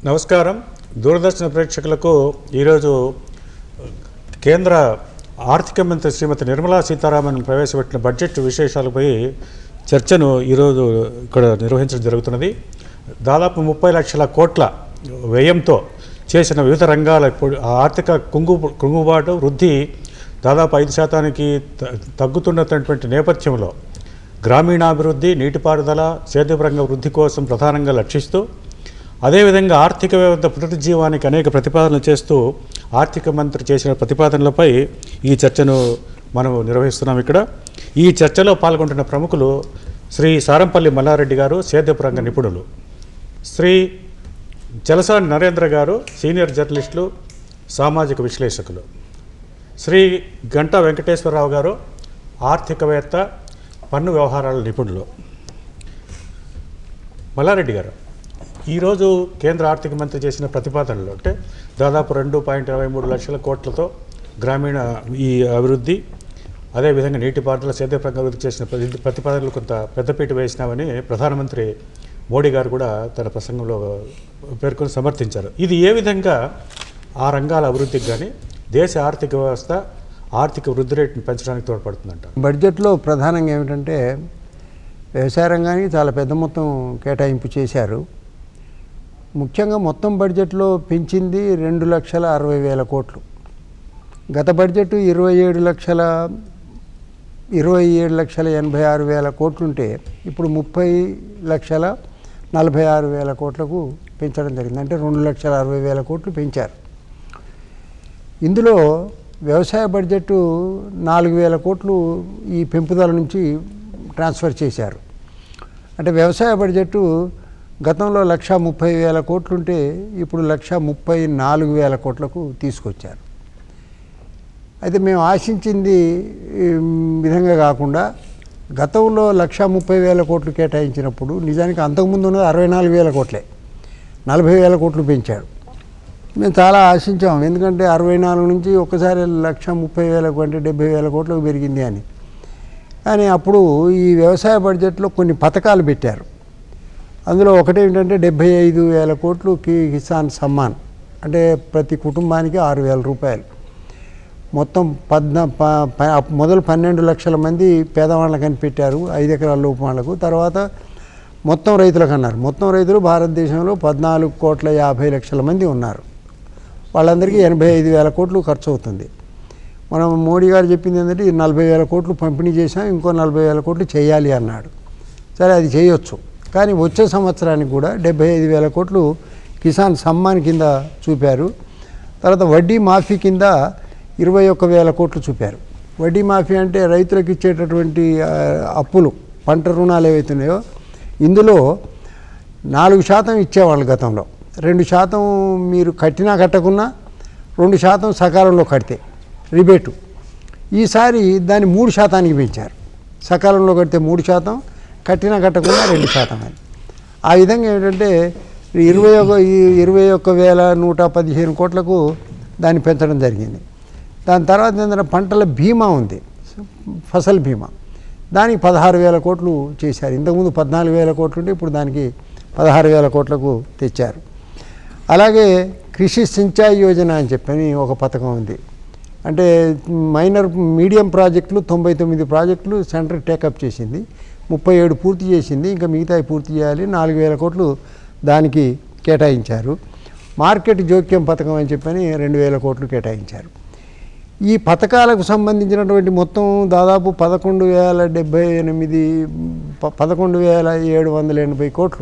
నమస్కారం దూరదర్శన ప్రేక్షకులకు ఈరోజు కేంద్ర ఆర్థిక మంత్రి శ్రీమతి నిర్మలా సీతారామన్ ప్రవేశపెట్టిన బడ్జెట్ విశేషాలపై చర్చను ఈరోజు ఇక్కడ నిర్వహించడం జరుగుతున్నది దాదాపు ముప్పై లక్షల కోట్ల వ్యయంతో చేసిన వివిధ రంగాల ఇప్పుడు ఆ ఆర్థిక కుంగు కుంగుబాటు వృద్ధి దాదాపు ఐదు శాతానికి త- తగ్గుతున్నటువంటి నేపథ్యంలో గ్రామీణాభివృద్ధి నీటిపారుదల సేద్యపు రంగ వృద్ధి కోసం ప్రధానంగా లక్షిస్తూ అదేవిధంగా ఆర్థిక వ్యవస్థ పునరుజ్జీవానికి అనేక ప్రతిపాదనలు చేస్తూ ఆర్థిక మంత్రి చేసిన ప్రతిపాదనలపై ఈ చర్చను మనం నిర్వహిస్తున్నాం ఇక్కడ ఈ చర్చలో పాల్గొంటున్న ప్రముఖులు శ్రీ సారంపల్లి మల్లారెడ్డి గారు సేద్యపు రంగ నిపుణులు శ్రీ జలసాని నరేంద్ర గారు సీనియర్ జర్నలిస్టులు సామాజిక విశ్లేషకులు శ్రీ గంటా వెంకటేశ్వరరావు గారు ఆర్థికవేత్త పన్ను వ్యవహారాల నిపుణులు మల్లారెడ్డి గారు ఈరోజు కేంద్ర ఆర్థిక మంత్రి చేసిన ప్రతిపాదనలు అంటే దాదాపు రెండు పాయింట్ ఇరవై మూడు లక్షల కోట్లతో గ్రామీణ ఈ అభివృద్ధి అదేవిధంగా నీటిపారుదల సేద్య రంగ అభివృద్ధి చేసిన ప్రతి- ప్రతిపాదనలు కొంత పెద్దపీట వేసినామని ప్రధానమంత్రి మోడీ గారు కూడా తన ప్రసంగంలో పేర్కొని సమర్థించారు ఇది ఏ విధంగా ఆ రంగాల అభివృద్ధికి కానీ దేశ ఆర్థిక వ్యవస్థ ఆర్థిక వృద్ధి రేటును పెంచడానికి తోడ్పడుతుందంట బడ్జెట్లో ప్రధానంగా ఏమిటంటే వ్యవసాయ రంగానికి చాలా పెద్ద మొత్తం కేటాయింపు చేశారు ముఖ్యంగా మొత్తం బడ్జెట్లో పెంచింది రెండు లక్షల అరవై వేల కోట్లు గత బడ్జెట్ ఇరవై ఏడు లక్షల ఇరవై ఏడు లక్షల ఎనభై ఆరు వేల కోట్లుంటే ఇప్పుడు ముప్పై లక్షల నలభై ఆరు వేల కోట్లకు పెంచడం జరిగింది అంటే రెండు లక్షల అరవై వేల కోట్లు పెంచారు ఇందులో వ్యవసాయ బడ్జెట్ నాలుగు వేల కోట్లు ఈ పెంపుదల నుంచి ట్రాన్స్ఫర్ చేశారు అంటే వ్యవసాయ బడ్జెట్ గతంలో లక్ష ముప్పై వేల కోట్లుంటే ఇప్పుడు లక్ష ముప్పై నాలుగు వేల కోట్లకు తీసుకొచ్చారు అయితే మేము ఆశించింది ఈ విధంగా కాకుండా గతంలో లక్ష ముప్పై వేల కోట్లు కేటాయించినప్పుడు నిజానికి అంతకుముందు ఉన్నది అరవై నాలుగు వేల కోట్లే నలభై వేల కోట్లు పెంచాడు మేము చాలా ఆశించాం ఎందుకంటే అరవై నాలుగు నుంచి ఒక్కసారి లక్ష ముప్పై వేలకు అంటే డెబ్బై వేల కోట్లకు పెరిగింది అని కానీ అప్పుడు ఈ వ్యవసాయ బడ్జెట్లో కొన్ని పథకాలు పెట్టారు అందులో ఒకటి ఏంటంటే డెబ్బై ఐదు వేల కోట్లు కి కిసాన్ సమ్మాన్ అంటే ప్రతి కుటుంబానికి ఆరు వేల రూపాయలు మొత్తం పద్నా ప- ప- మొదలు పన్నెండు లక్షల మంది పేదవాళ్ళకని పెట్టారు ఐదు ఎకరాల లోపు వాళ్ళకు తర్వాత మొత్తం రైతులకు అన్నారు మొత్తం రైతులు భారతదేశంలో పద్నాలుగు కోట్ల యాభై లక్షల మంది ఉన్నారు వాళ్ళందరికీ ఎనభై ఐదు వేల కోట్లు ఖర్చు అవుతుంది మనం మోడీ గారు చెప్పింది ఏంటంటే ఈ నలభై వేల కోట్లు పంపిణీ చేసాం ఇంకో నలభై వేల కోట్లు చేయాలి అన్నాడు సరే అది చేయొచ్చు కానీ వచ్చే సంవత్సరానికి కూడా డెబ్బై ఐదు వేల కోట్లు కిసాన్ సమ్మాన్ కింద చూపారు తర్వాత వడ్డీ మాఫీ కింద ఇరవై ఒక్క వేల కోట్లు చూపారు వడ్డీ మాఫీ అంటే రైతులకు ఇచ్చేటటువంటి ఆ, అప్పులు పంట రుణాలు ఏవైతున్నాయో ఇందులో నాలుగు శాతం ఇచ్చేవాళ్ళు గతంలో రెండు శాతం మీరు కట్టినా కట్టకున్నా రెండు శాతం సకాలంలో కడితే రిబేటు ఈసారి దాన్ని మూడు శాతానికి పెంచారు సకాలంలో కడితే మూడు శాతం కట్టినా కట్టకుండా రెండు శాతం అని ఆ విధంగా ఏంటంటే ఇరవై ఒక ఈ ఇరవై ఒక్క వేల నూట పదిహేను కోట్లకు దాన్ని పెంచడం జరిగింది దాని తర్వాత ఏంటంటే పంటల బీమా ఉంది ఫసల్ బీమా దానికి పదహారు వేల కోట్లు చేశారు ఇంతకుముందు పద్నాలుగు వేల కోట్లు ఉంటే ఇప్పుడు దానికి పదహారు వేల కోట్లకు తెచ్చారు అలాగే కృషి సించాయి యోజన అని చెప్పని ఒక పథకం ఉంది అంటే మైనర్ మీడియం ప్రాజెక్టులు తొంభై తొమ్మిది ప్రాజెక్టులు సెంటర్ టేకప్ చేసింది ముప్పై ఏడు పూర్తి చేసింది ఇంకా మిగతాయి పూర్తి చేయాలి నాలుగు వేల కోట్లు దానికి కేటాయించారు మార్కెట్ జోక్యం పథకం అని చెప్పని రెండు వేల కోట్లు కేటాయించారు ఈ పథకాలకు సంబంధించినటువంటి మొత్తం దాదాపు పదకొండు వేల డెబ్బై ఎనిమిది ప- పదకొండు వేల ఏడు వందల ఎనభై కోట్లు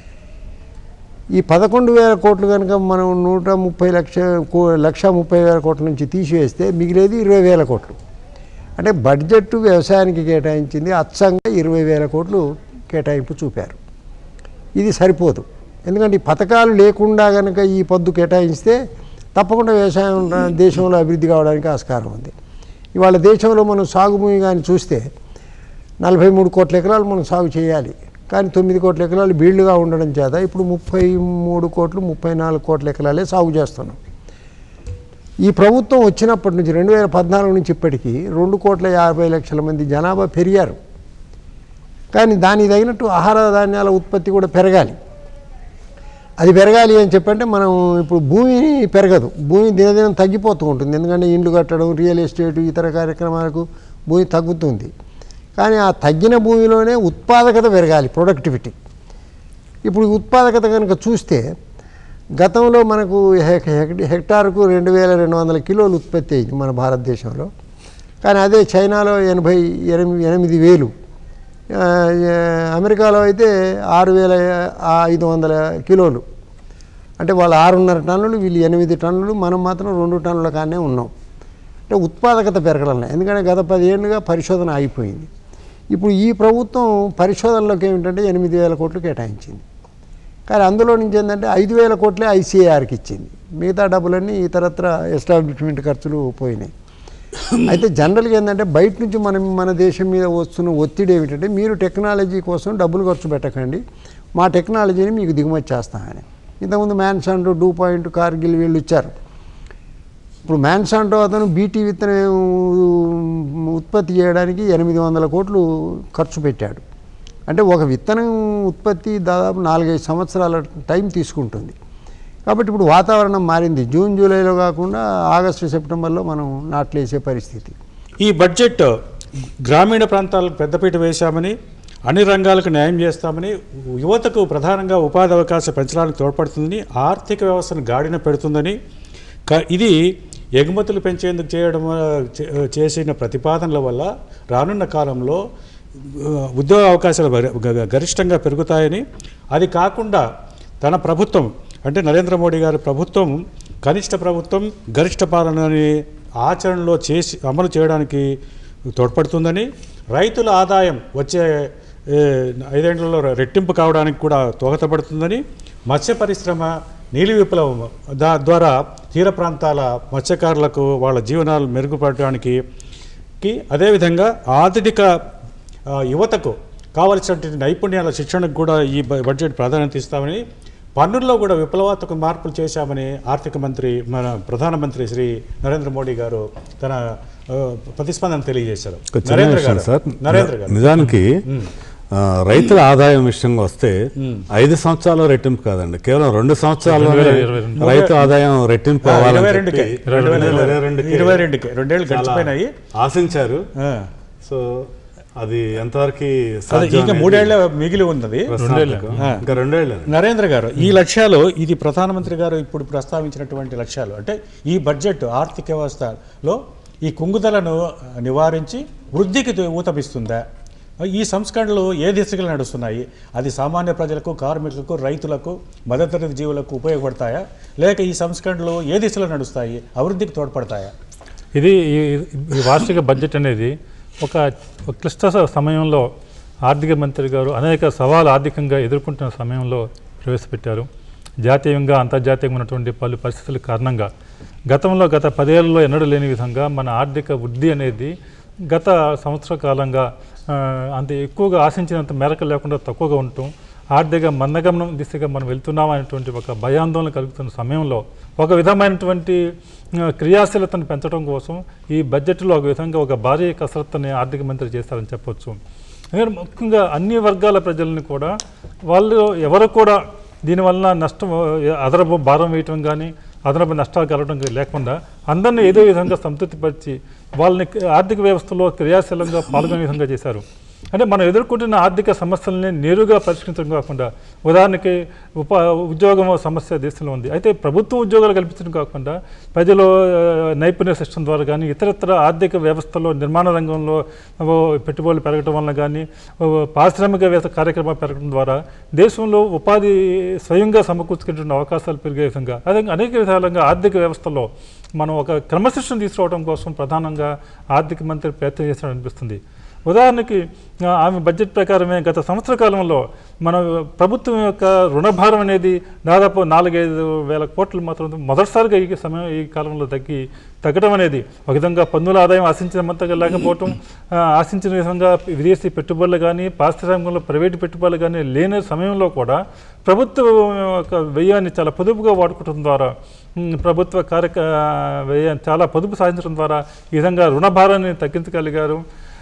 ఈ పదకొండు వేల కోట్లు కనుక మనం నూట ముప్పై లక్ష కో- లక్ష ముప్పై వేల కోట్ల నుంచి తీసివేస్తే మిగిలేది ఇరవై వేల కోట్లు అంటే బడ్జెట్ వ్యవసాయానికి కేటాయించింది అచ్చంగా ఇరవై వేల కోట్లు కేటాయింపు చూపారు ఇది సరిపోదు ఎందుకంటే ఈ పథకాలు లేకుండా కనుక ఈ పొద్దు కేటాయిస్తే తప్పకుండా వ్యవసాయం ర- దేశంలో అభివృద్ధి కావడానికి ఆస్కారం ఉంది ఇవాళ దేశంలో మనం సాగు భూమి కానీ చూస్తే నలభై మూడు కోట్ల ఎకరాలు మనం సాగు చేయాలి కానీ తొమ్మిది కోట్ల ఎకరాలు బీళ్లుగా ఉండడం చేత ఇప్పుడు ముప్పై మూడు కోట్లు ముప్పై నాలుగు కోట్ల ఎకరాలే సాగు చేస్తున్నాం ఈ ప్రభుత్వం వచ్చినప్పటి నుంచి రెండు వేల పద్నాలుగు నుంచి ఇప్పటికీ రెండు కోట్ల యాభై లక్షల మంది జనాభా పెరిగారు కానీ దానికి తగినట్టు ఆహార ధాన్యాల ఉత్పత్తి కూడా పెరగాలి అది పెరగాలి అని చెప్పంటే మనం ఇప్పుడు భూమి పెరగదు భూమి దినదినం తగ్గిపోతూ ఉంటుంది ఎందుకంటే ఇండ్లు కట్టడం రియల్ ఎస్టేట్ ఇతర కార్యక్రమాలకు భూమి తగ్గుతుంది కానీ ఆ తగ్గిన భూమిలోనే ఉత్పాదకత పెరగాలి ప్రొడక్టివిటీ ఇప్పుడు ఉత్పాదకత కనుక చూస్తే గతంలో మనకు హెక్- హెక్- హెక్టార్కు రెండు వేల రెండు వందల కిలోలు ఉత్పత్తి అయింది మన భారతదేశంలో కానీ అదే చైనాలో ఎనభై ఎనిమిది ఎనిమిది వేలు ఆ, ఏ, అమెరికాలో అయితే ఆరు వేల ఐదు వందల కిలోలు అంటే వాళ్ళు ఆరున్నర టన్నులు వీళ్ళు ఎనిమిది టన్నులు మనం మాత్రం రెండు టన్నుల కానే ఉన్నాం అంటే ఉత్పాదకత పెరగడం లేదు ఎందుకంటే గత పదిహేనుగా పరిశోధన ఆగిపోయింది ఇప్పుడు ఈ ప్రభుత్వం పరిశోధనలోకి ఏమిటంటే ఎనిమిది వేల కోట్లు కేటాయించింది కానీ అందులో నుంచి ఏంటంటే ఐదు వేల కోట్లే ఐసీఏఆర్కి ఇచ్చింది మిగతా డబ్బులన్నీ ఇతరత్ర ఎస్టాబ్లిష్మెంట్ ఖర్చులు పోయినాయి అయితే జనరల్గా ఏంటంటే బయట నుంచి మనం మన దేశం మీద వస్తున్న ఒత్తిడి ఏమిటంటే మీరు టెక్నాలజీ కోసం డబ్బులు ఖర్చు పెట్టకండి మా టెక్నాలజీని మీకు దిగుమతి చేస్తామని ఇంతకుముందు మ్యాన్సాండో డూ పాయింట్ కార్గిల్ వీళ్ళు ఇచ్చారు ఇప్పుడు మ్యాన్సాంటో అతను బీటీ విత్తనం ఉత్పత్తి చేయడానికి ఎనిమిది వందల కోట్లు ఖర్చు పెట్టాడు అంటే ఒక విత్తనం ఉత్పత్తి దాదాపు నాలుగైదు సంవత్సరాల టైం తీసుకుంటుంది కాబట్టి ఇప్పుడు వాతావరణం మారింది జూన్ జూలైలో కాకుండా ఆగస్టు సెప్టెంబర్లో మనం నాట్లేసే పరిస్థితి ఈ బడ్జెట్ గ్రామీణ ప్రాంతాలకు పెద్దపీట వేశామని అన్ని రంగాలకు న్యాయం చేస్తామని యువతకు ప్రధానంగా ఉపాధి అవకాశం పెంచడానికి తోడ్పడుతుందని ఆర్థిక వ్యవస్థను గాడిన పెడుతుందని క- ఇది ఎగుమతులు పెంచేందుకు చేయడం ఆ, చే- చేసిన ప్రతిపాదనల వల్ల రానున్న కాలంలో ఆ, ఉద్యోగ అవకాశాలు గరి- గ- గరిష్టంగా పెరుగుతాయని అది కాకుండా తన ప్రభుత్వం అంటే నరేంద్ర మోడీ గారి ప్రభుత్వం కనిష్ట ప్రభుత్వం గరిష్ట పాలనని ఆచరణలో చేసి అమలు చేయడానికి తోడ్పడుతుందని రైతుల ఆదాయం వచ్చే ఏ, ఐదేళ్లలో రెట్టింపు కావడానికి కూడా దోహదపడుతుందని మత్స్య పరిశ్రమ నీలి విప్లవం దా ద్వారా తీర ప్రాంతాల మత్స్యకారులకు వాళ్ళ జీవనాలు మెరుగుపడడానికి కి అదేవిధంగా ఆధునిక ఆ, యువతకు కావలసినటువంటి నైపుణ్యాల శిక్షణకు కూడా ఈ బ- బడ్జెట్ ప్రాధాన్యత ఇస్తామని పన్నుల్లో కూడా విప్లవాత్మక మార్పులు చేశామని ఆర్థిక మంత్రి మన ప్రధానమంత్రి శ్రీ నరేంద్ర మోడీ గారు తన ఆ, ప్రతిస్పందన తెలియజేశారు ఒక చిన్న నరేంద్ర విషయం గారు సార్ నరేంద్ర గారు నిజానికి ఆ, రైతుల ఆదాయం విషయంగా వస్తే ఐదు సంవత్సరాలు రెట్టింపు కాదండి కేవలం రెండు సంవత్సరాల్లోనే రైతు ఆదాయం రెట్టింపు ఆ, అవ్వాలని ఇరవై రెండుకే చెప్పి రెండు వేల ఇరవై రెండుకే ఇరవై రెండుకే రెండేళ్ళు చాలా గడిచిపోయినాయి ఆశించారు ఆ. సో అది ఎంతవరకు అది సాధ్యం ఇంకా అనేది మూడేళ్ల మిగిలి ఉన్నది ప్రశ్నార్థకం. ఇంకా రెండేళ్ళు నరేంద్ర గారు ఈ లక్ష్యాలు ఇది ప్రధానమంత్రి గారు ఇప్పుడు ప్రస్తావించినటువంటి లక్ష్యాలు అంటే ఈ బడ్జెట్ ఆర్థిక వ్యవస్థలో ఈ కుంగుదలను నివారించి వృద్ధికి తో- ఊతమిస్తుందా ఈ సంస్కరణలు ఏ దిశగా నడుస్తున్నాయి అది సామాన్య ప్రజలకు కార్మికులకు రైతులకు మధ్యతరగతి జీవులకు ఉపయోగపడతాయా లేక ఈ సంస్కరణలు ఏ దిశలో నడుస్తాయి అభివృద్ధికి తోడ్పడతాయా ఇది ఈ- ఈ వార్షిక బడ్జెట్ అనేది ఒక ఒక క్లిష్ట స- సమయంలో ఆర్థిక మంత్రి గారు అనేక సవాలు ఆర్థికంగా ఎదుర్కొంటున్న సమయంలో ప్రవేశపెట్టారు జాతీయంగా అంతర్జాతీయంగా ఉన్నటువంటి పలు పరిస్థితుల కారణంగా గతంలో గత పదేళ్లలో ఎన్నడూ లేని విధంగా మన ఆర్థిక వృద్ధి అనేది గత సంవత్సర కాలంగా ఆ, అంత ఎక్కువగా ఆశించినంత మేరకు లేకుండా తక్కువగా ఉండటం ఆర్థిక మందగమనం దిశగా మనం వెళ్తున్నాం అనేటువంటి ఒక భయాందోళన కలుగుతున్న సమయంలో ఒక విధమైనటువంటి ఆ, క్రియాశీలతను పెంచడం కోసం ఈ బడ్జెట్లో ఒక విధంగా ఒక భారీ కసరత్తుని ఆర్థిక మంత్రి చేస్తారని చెప్పొచ్చు ఎందుకంటే ముఖ్యంగా అన్ని వర్గాల ప్రజల్ని కూడా వాళ్ళు ఎవరు కూడా దీనివల్ల నష్టం ఆ, అదనపు భారం వేయటం కానీ అదనపు నష్టాలు కలగడం కానీ లేకుండా అందరినీ ఏదో విధంగా సంతృప్తిపరిచి వాళ్ళని ఆర్థిక వ్యవస్థలో క్రియాశీలంగా పాల్గొనే విధంగా చేశారు అంటే మనం ఎదుర్కొంటున్న ఆర్థిక సమస్యల్ని నేరుగా పరిష్కరించడం కాకుండా ఉదాహరణకి ఉపా ఉద్యోగం సమస్య దేశంలో ఉంది అయితే ప్రభుత్వ ఉద్యోగాలు కల్పించడం కాకుండా ప్రజలు ఆ, నైపుణ్య సిస్టమ్ ద్వారా కానీ ఇతరత్ర ఆర్థిక వ్యవస్థలో నిర్మాణ రంగంలో ఓ, పెట్టుబడులు పెరగడం వలన కానీ ఓ, పారిశ్రామికవేత్త కార్యక్రమాలు పెరగడం ద్వారా దేశంలో ఉపాధి స్వయంగా సమకూర్చుకునే అవకాశాలు పెరిగే విధంగా అదే అనేక విధాలుగా ఆర్థిక వ్యవస్థలో మనం ఒక క్రమశిక్షణ తీసుకురావడం కోసం ప్రధానంగా ఆర్థిక మంత్రి ప్రయత్నం చేస్తాడు అనిపిస్తుంది ఉదాహరణకి ఆ, ఆమె బడ్జెట్ ప్రకారమే గత సంవత్సర కాలంలో మన ప్రభుత్వం యొక్క రుణభారం అనేది దాదాపు నాలుగైదు వేల కోట్లు మాత్రం మొదటిసారిగా ఈ సమయం ఈ కాలంలో తగ్గి తగ్గడం అనేది ఒక విధంగా పన్నుల ఆదాయం ఆశించినంతగా లేకపోవటం ఆ, ఆశించిన విధంగా విదేశీ పెట్టుబడులు కానీ పారిశ్రామికంలో ప్రైవేటు పెట్టుబడులు కానీ లేని సమయంలో కూడా ప్రభుత్వం యొక్క వ్యయాన్ని చాలా పొదుపుగా వాడుకోవడం ద్వారా ఉమ్, ప్రభుత్వ కార్యక వ్యయం చాలా పొదుపు సాధించడం ద్వారా ఈ విధంగా రుణభారాన్ని తగ్గించగలిగారు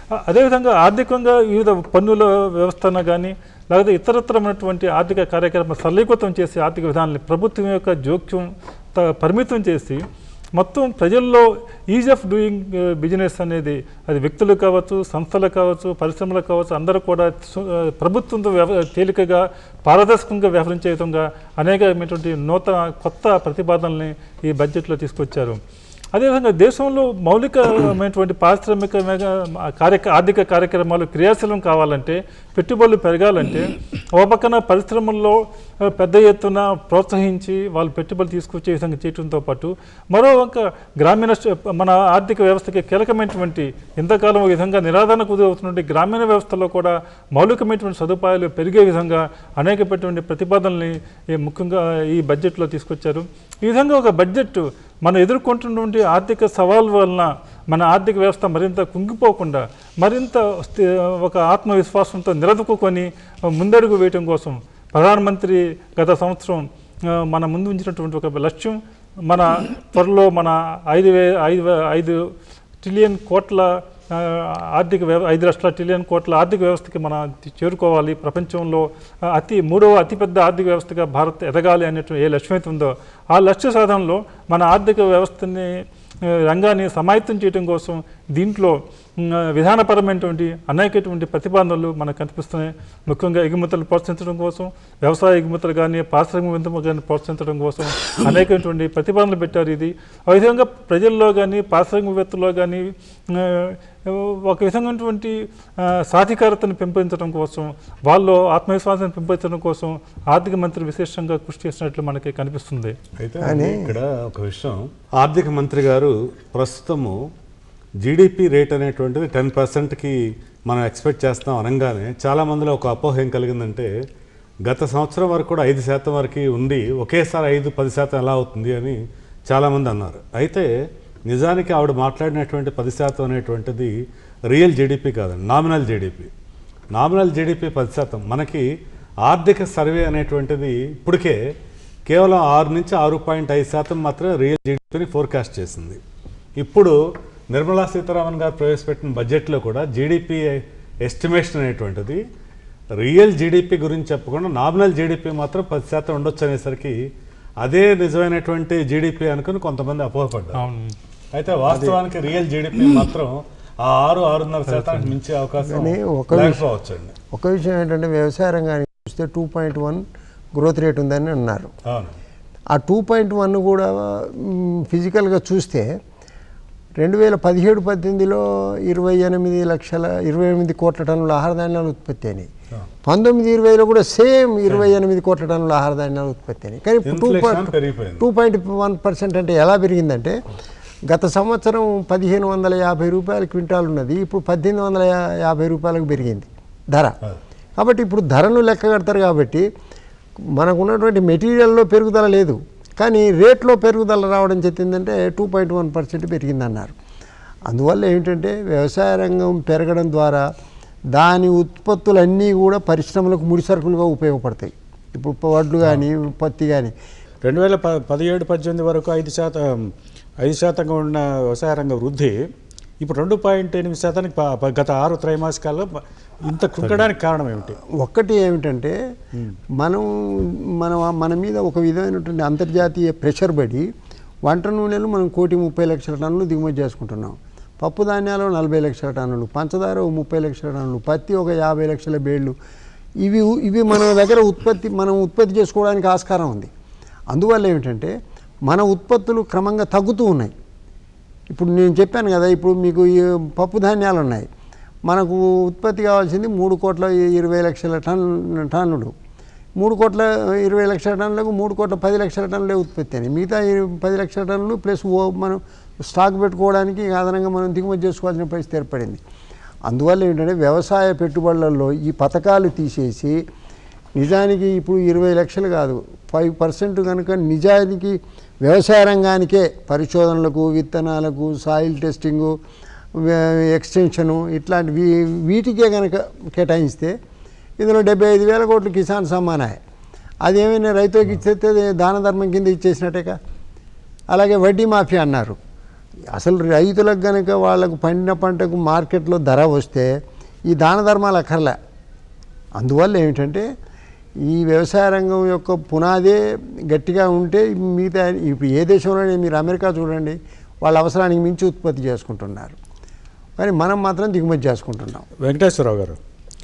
ఆ- అదేవిధంగా ఆర్థికంగా వివిధ పన్నుల వ్యవస్థన కానీ లేకపోతే ఇతరత్రమైనటువంటి ఆర్థిక కార్యక్రమం సరళీకృతం చేసే ఆర్థిక విధానాన్ని ప్రభుత్వం యొక్క జోక్యం త- పరిమితం చేసి మొత్తం ప్రజల్లో ఈజ్ ఆఫ్ డూయింగ్ బిజినెస్ అనేది అది వ్యక్తులు కావచ్చు సంస్థలు కావచ్చు పరిశ్రమలు కావచ్చు అందరూ కూడా సు- ఆ, ప్రభుత్వంతో వ్యవ తేలికగా పారదర్శకంగా వ్యవహరించే విధంగా అనేకమైనటువంటి నూతన కొత్త ప్రతిపాదనల్ని ఈ బడ్జెట్లో తీసుకొచ్చారు అదేవిధంగా దేశంలో మౌలికమైనటువంటి పారిశ్రామిక మేఘ- కార్యక ఆర్థిక కార్యక్రమాలు క్రియాశీలం కావాలంటే పెట్టుబడులు పెరగాలంటే ఒక పక్కన పరిశ్రమల్లో ఆ, పెద్ద ఎత్తున ప్రోత్సహించి వాళ్ళు పెట్టుబడులు తీసుకొచ్చే విధంగా చేయడంతో పాటు మరో ఒక గ్రామీణ స్ట- మన ఆర్థిక వ్యవస్థకి కీలకమైనటువంటి ఇంతకాలం ఒక విధంగా నిరాదరణకు గురవుతున్నటువంటి గ్రామీణ వ్యవస్థలో కూడా మౌలికమైనటువంటి సదుపాయాలు పెరిగే విధంగా అనేకమైనటువంటి ప్రతిపాదనల్ని ఈ ముఖ్యంగా ఈ బడ్జెట్లో తీసుకొచ్చారు ఈ విధంగా ఒక బడ్జెట్ మనం ఎదుర్కొంటున్నటువంటి ఆర్థిక సవాల్ వలన మన ఆర్థిక వ్యవస్థ మరింత కుంగిపోకుండా మరింత స్థి- ఒక ఆత్మవిశ్వాసంతో నిలదొక్కుని ముందడుగు వేయటం కోసం ప్రధానమంత్రి గత సంవత్సరం ఆ, మన ముందు ఉంచినటువంటి ఒక లక్ష్యం మన త్వరలో మన ఐదు వే ఐదు వే- ఐదు ట్రిలియన్ కోట్ల ఆ, ఆర్థిక వ్యవ ఐదు లక్షల ట్రిలియన్ కోట్ల ఆర్థిక వ్యవస్థకి మనం చేరుకోవాలి ప్రపంచంలో ఆ, అతి మూడవ అతిపెద్ద ఆర్థిక వ్యవస్థగా భారత్ ఎదగాలి అనేటువంటి ఏ లక్ష్యం అయితే ఉందో ఆ లక్ష్య సాధనలో మన ఆర్థిక వ్యవస్థని ఆ, రంగాన్ని సమాయత్తం చేయడం కోసం దీంట్లో ఉమ్, విధానపరమైనటువంటి అనేకటువంటి ప్రతిపాదనలు మనకు కనిపిస్తున్నాయి ముఖ్యంగా ఎగుమతులు ప్రోత్సహించడం కోసం వ్యవసాయ ఎగుమతులు కానీ పారిశ్రామిక ఎగుమతులు కానీ ప్రోత్సహించడం కోసం అనేకటువంటి ప్రతిపాదనలు పెట్టారు ఇది ఆ విధంగా ప్రజల్లో కానీ పారిశ్రామికవేత్తల్లో కానీ ఆ, ఒక విధమైనటువంటి ఆ, సాధికారతను పెంపొందించడం కోసం వాళ్ళు ఆత్మవిశ్వాసాన్ని పెంపొందించడం కోసం ఆర్థిక మంత్రి విశేషంగా కృషి చేసినట్లు మనకి కనిపిస్తుంది అయితే కానీ- ఇక్కడ ఒక విషయం ఆర్థిక మంత్రి గారు ప్రస్తుతము జీడిపి రేట్ అనేటువంటిది టెన్ పర్సెంట్కి మనం ఎక్స్పెక్ట్ చేస్తాం అనగానే చాలా మందిలో ఒక అపోహ ఏం కలిగిందంటే గత సంవత్సరం వరకు కూడా ఐదు శాతం వరకు ఉండి ఒకేసారి ఐదు పది శాతం ఎలా అవుతుంది అని చాలామంది అన్నారు అయితే నిజానికి ఆవిడ మాట్లాడినటువంటి పది శాతం అనేటువంటిది రియల్ జీడిపి కాదండి నామినల్ జీడిపి నామినల్ జీడిపి పది శాతం మనకి ఆర్థిక సర్వే అనేటువంటిది ఇప్పటికే కేవలం ఆరు నుంచి ఆరు పాయింట్ ఐదు శాతం మాత్రమే రియల్ జీడిపిని ఫోర్కాస్ట్ చేసింది ఇప్పుడు నిర్మలా సీతారామన్ గారు ప్రవేశపెట్టిన బడ్జెట్లో కూడా జీడిపి ఎస్టిమేషన్ అనేటువంటిది రియల్ జీడిపి గురించి చెప్పకుండా నామినల్ జీడిపి మాత్రం పది శాతం ఉండొచ్చు అనేసరికి అదే నిజమైనటువంటి జీడిపి అనుకుని కొంతమంది అపోహపడ్డారు అవును అయితే వాస్తవానికి రియల్ జీడిపి మాత్రం ఆ ఆరు ఆరున్నర శాతానికి మించే అవకాశం కానీ ఒక విషయం- లేకపోవచ్చండి ఒక విషయం ఏంటంటే వ్యవసాయ రంగానికి చూస్తే two point one growth rate ఉందని అన్నారు అవును ఆ టూ పాయింట్ వన్ కూడా మ్, ఫిజికల్గా చూస్తే రెండు వేల పదిహేడు పద్దెనిమిదిలో ఇరవై ఎనిమిది లక్షల ఇరవై ఎనిమిది కోట్ల టన్నుల ఆహార ధాన్యాలు ఉత్పత్తి అయినాయి పంతొమ్మిది ఇరవైలో కూడా సేమ్ ఇరవై ఎనిమిది కోట్ల టన్నుల ఆహార ధాన్యాలు ఉత్పత్తి అయినాయి కానీ టూ Inflation పాయింట్ పెరిగిపోయింది. టూ పాయింట్ వన్ పర్సెంట్ అంటే ఎలా పెరిగిందంటే గత సంవత్సరం పదిహేను వందల యాభై రూపాయల క్వింటాల్ ఉన్నది ఇప్పుడు పద్దెనిమిది వందల యా- యాభై రూపాయలకు పెరిగింది ధర కాబట్టి ఇప్పుడు ధరను లెక్క కడతారు కాబట్టి మనకు ఉన్నటువంటి మెటీరియల్లో పెరుగుదల లేదు కానీ రేట్లో పెరుగుదల రావడం చెప్పిందంటే టూ పాయింట్ వన్ పర్సెంట్ పెరిగిందన్నారు అందువల్ల ఏమిటంటే వ్యవసాయ రంగం పెరగడం ద్వారా దాని ఉత్పత్తులన్నీ కూడా పరిశ్రమలకు ముడిసరుకులుగా ఉపయోగపడతాయి ఇప్పుడు వడ్లు కానీ పత్తి కానీ రెండు వేల ప పదిహేడు పద్దెనిమిది వరకు ఐదు శాతం ఐదు శాతంగా ఉన్న వ్యవసాయ రంగ వృద్ధి ఇప్పుడు రెండు పాయింట్ ఎనిమిది శాతానికి ప- ప- గత ఆరు త్రైమాసికాల్లో ప- ఇంత కుంగడానికి కారణం ఏమిటి ఒక్కటి ఏమిటంటే మనం మన మన మీద ఒక విధమైనటువంటి అంతర్జాతీయ ప్రెషర్ పడి వంట నూనెలు మనం కోటి ముప్పై లక్షల టన్నులు దిగుమతి చేసుకుంటున్నాం పప్పు ధాన్యాలు నలభై లక్షల టన్నులు పంచదార ఓ ముప్పై లక్షల టన్నులు పత్తి ఒక యాభై లక్షల బేళ్ళు ఇవి ఇవి మన దగ్గర ఉత్పత్తి మనం ఉత్పత్తి చేసుకోవడానికి ఆస్కారం ఉంది అందువల్ల ఏమిటంటే మన ఉత్పత్తులు క్రమంగా తగ్గుతూ ఉన్నాయి ఇప్పుడు నేను చెప్పాను కదా ఇప్పుడు మీకు ఈ పప్పు ధాన్యాలు ఉన్నాయి మనకు ఉత్పత్తి కావాల్సింది మూడు కోట్ల ఇరవై లక్షల టన్ టన్నులు మూడు కోట్ల ఇరవై లక్షల టన్నులకు మూడు కోట్ల పది లక్షల టన్నులే ఉత్పత్తి అని మిగతా ఈ పది లక్షల టన్నులు ప్లస్ ఓ మనం స్టాక్ పెట్టుకోవడానికి అదనంగా మనం దిగుమతి చేసుకోవాల్సిన పరిస్థితి ఏర్పడింది అందువల్ల ఏంటంటే వ్యవసాయ పెట్టుబడులలో ఈ పథకాలు తీసేసి నిజానికి ఇప్పుడు ఇరవై లక్షలు కాదు ఫైవ్ పర్సెంట్ కనుక నిజానికి వ్యవసాయ రంగానికే పరిశోధనలకు విత్తనాలకు సాయిల్ టెస్టింగు వే- ఎక్స్టెన్షను ఇట్లాంటి వీ- వీటికే కనుక కేటాయిస్తే ఇందులో డెబ్బై ఐదు వేల కోట్లు కిసాన్ సమ్మానాయ అది ఏమైనా రైతులకు ఇచ్చేస్తే దాన ధర్మం కింద ఇచ్చేసినట్టేగా అలాగే వడ్డీ మాఫీ అన్నారు అసలు రైతులకు కనుక వాళ్ళకు పండిన పంటకు మార్కెట్లో ధర వస్తే ఈ దాన ధర్మాలు అక్కర్లే అందువల్ల ఏమిటంటే ఈ వ్యవసాయ రంగం యొక్క పునాదే గట్టిగా ఉంటే మిగతా ఇప్పుడు ఏ దేశంలోనే మీరు అమెరికా చూడండి వాళ్ళ అవసరానికి మించి ఉత్పత్తి చేసుకుంటున్నారు కానీ మనం మాత్రం దిగుమతి చేసుకుంటున్నాం వెంకటేశ్వరరావు గారు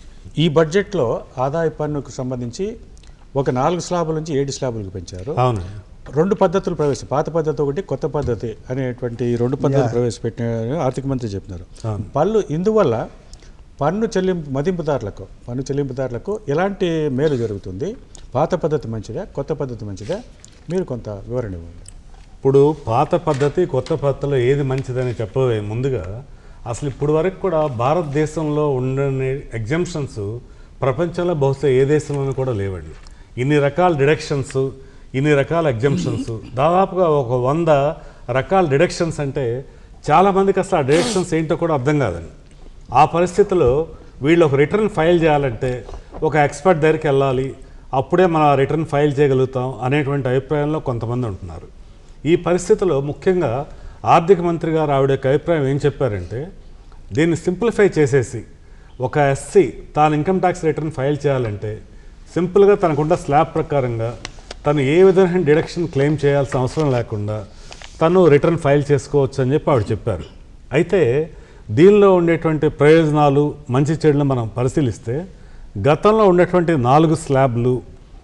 ఈ బడ్జెట్లో ఆదాయ పన్నుకు సంబంధించి ఒక నాలుగు స్లాబుల నుంచి ఏడు స్లాబులకు పెంచారు అవును రెండు పద్ధతులు ప్రవేశ పాత పద్ధతి ఒకటి కొత్త పద్ధతి అనేటువంటి ఈ రెండు పద్ధతులు Yeah. ప్రవేశపెట్టిన ఆర్థిక మంత్రి చెప్పినారు అవును. పళ్ళు ఇందువల్ల పన్ను చెల్లింపు మదింపుదారులకు పన్ను చెల్లింపుదారులకు ఎలాంటి మేలు జరుగుతుంది పాత పద్ధతి మంచిదా కొత్త పద్ధతి మంచిదా మీరు కొంత వివరణ ఇవ్వండి ఇప్పుడు పాత పద్ధతి కొత్త పద్ధతిలో ఏది మంచిదని చెప్పవే ముందుగా అసలు ఇప్పుడు వరకు కూడా భారతదేశంలో ఉండని ఎగ్జామ్షన్స్ ప్రపంచంలో బహుశా ఏ దేశంలోనూ కూడా లేవండి ఇన్ని రకాల డిడక్షన్స్ ఇన్ని రకాల ఎగ్జామ్షన్స్ దాదాపుగా ఒక వంద రకాల డిడక్షన్స్ అంటే చాలామందికి అసలు ఆ డిడక్షన్స్ ఏంటో కూడా అర్థం కాదండి ఆ పరిస్థితిలో వీళ్ళు ఒక రిటర్న్ ఫైల్ చేయాలంటే ఒక ఎక్స్పర్ట్ దగ్గరికి వెళ్ళాలి అప్పుడే మన రిటర్న్ ఫైల్ చేయగలుగుతాం అనేటువంటి అభిప్రాయంలో కొంతమంది ఉంటున్నారు ఈ పరిస్థితిలో ముఖ్యంగా ఆర్థిక మంత్రి గారు ఆవిడ యొక్క అభిప్రాయం ఏం చెప్పారంటే దీన్ని సింప్లిఫై చేసేసి ఒక ఎస్సీ తాను ఇన్కమ్ ట్యాక్స్ రిటర్న్ ఫైల్ చేయాలంటే సింపుల్గా తనకున్న స్లాబ్ ప్రకారంగా తను ఏ విధమైన డిడక్షన్ క్లెయిమ్ చేయాల్సిన అవసరం లేకుండా తను రిటర్న్ ఫైల్ చేసుకోవచ్చు అని చెప్పి ఆవిడ చెప్పారు అయితే దీనిలో ఉండేటువంటి ప్రయోజనాలు మంచి చెడులు మనం పరిశీలిస్తే గతంలో ఉండేటువంటి నాలుగు స్లాబ్లు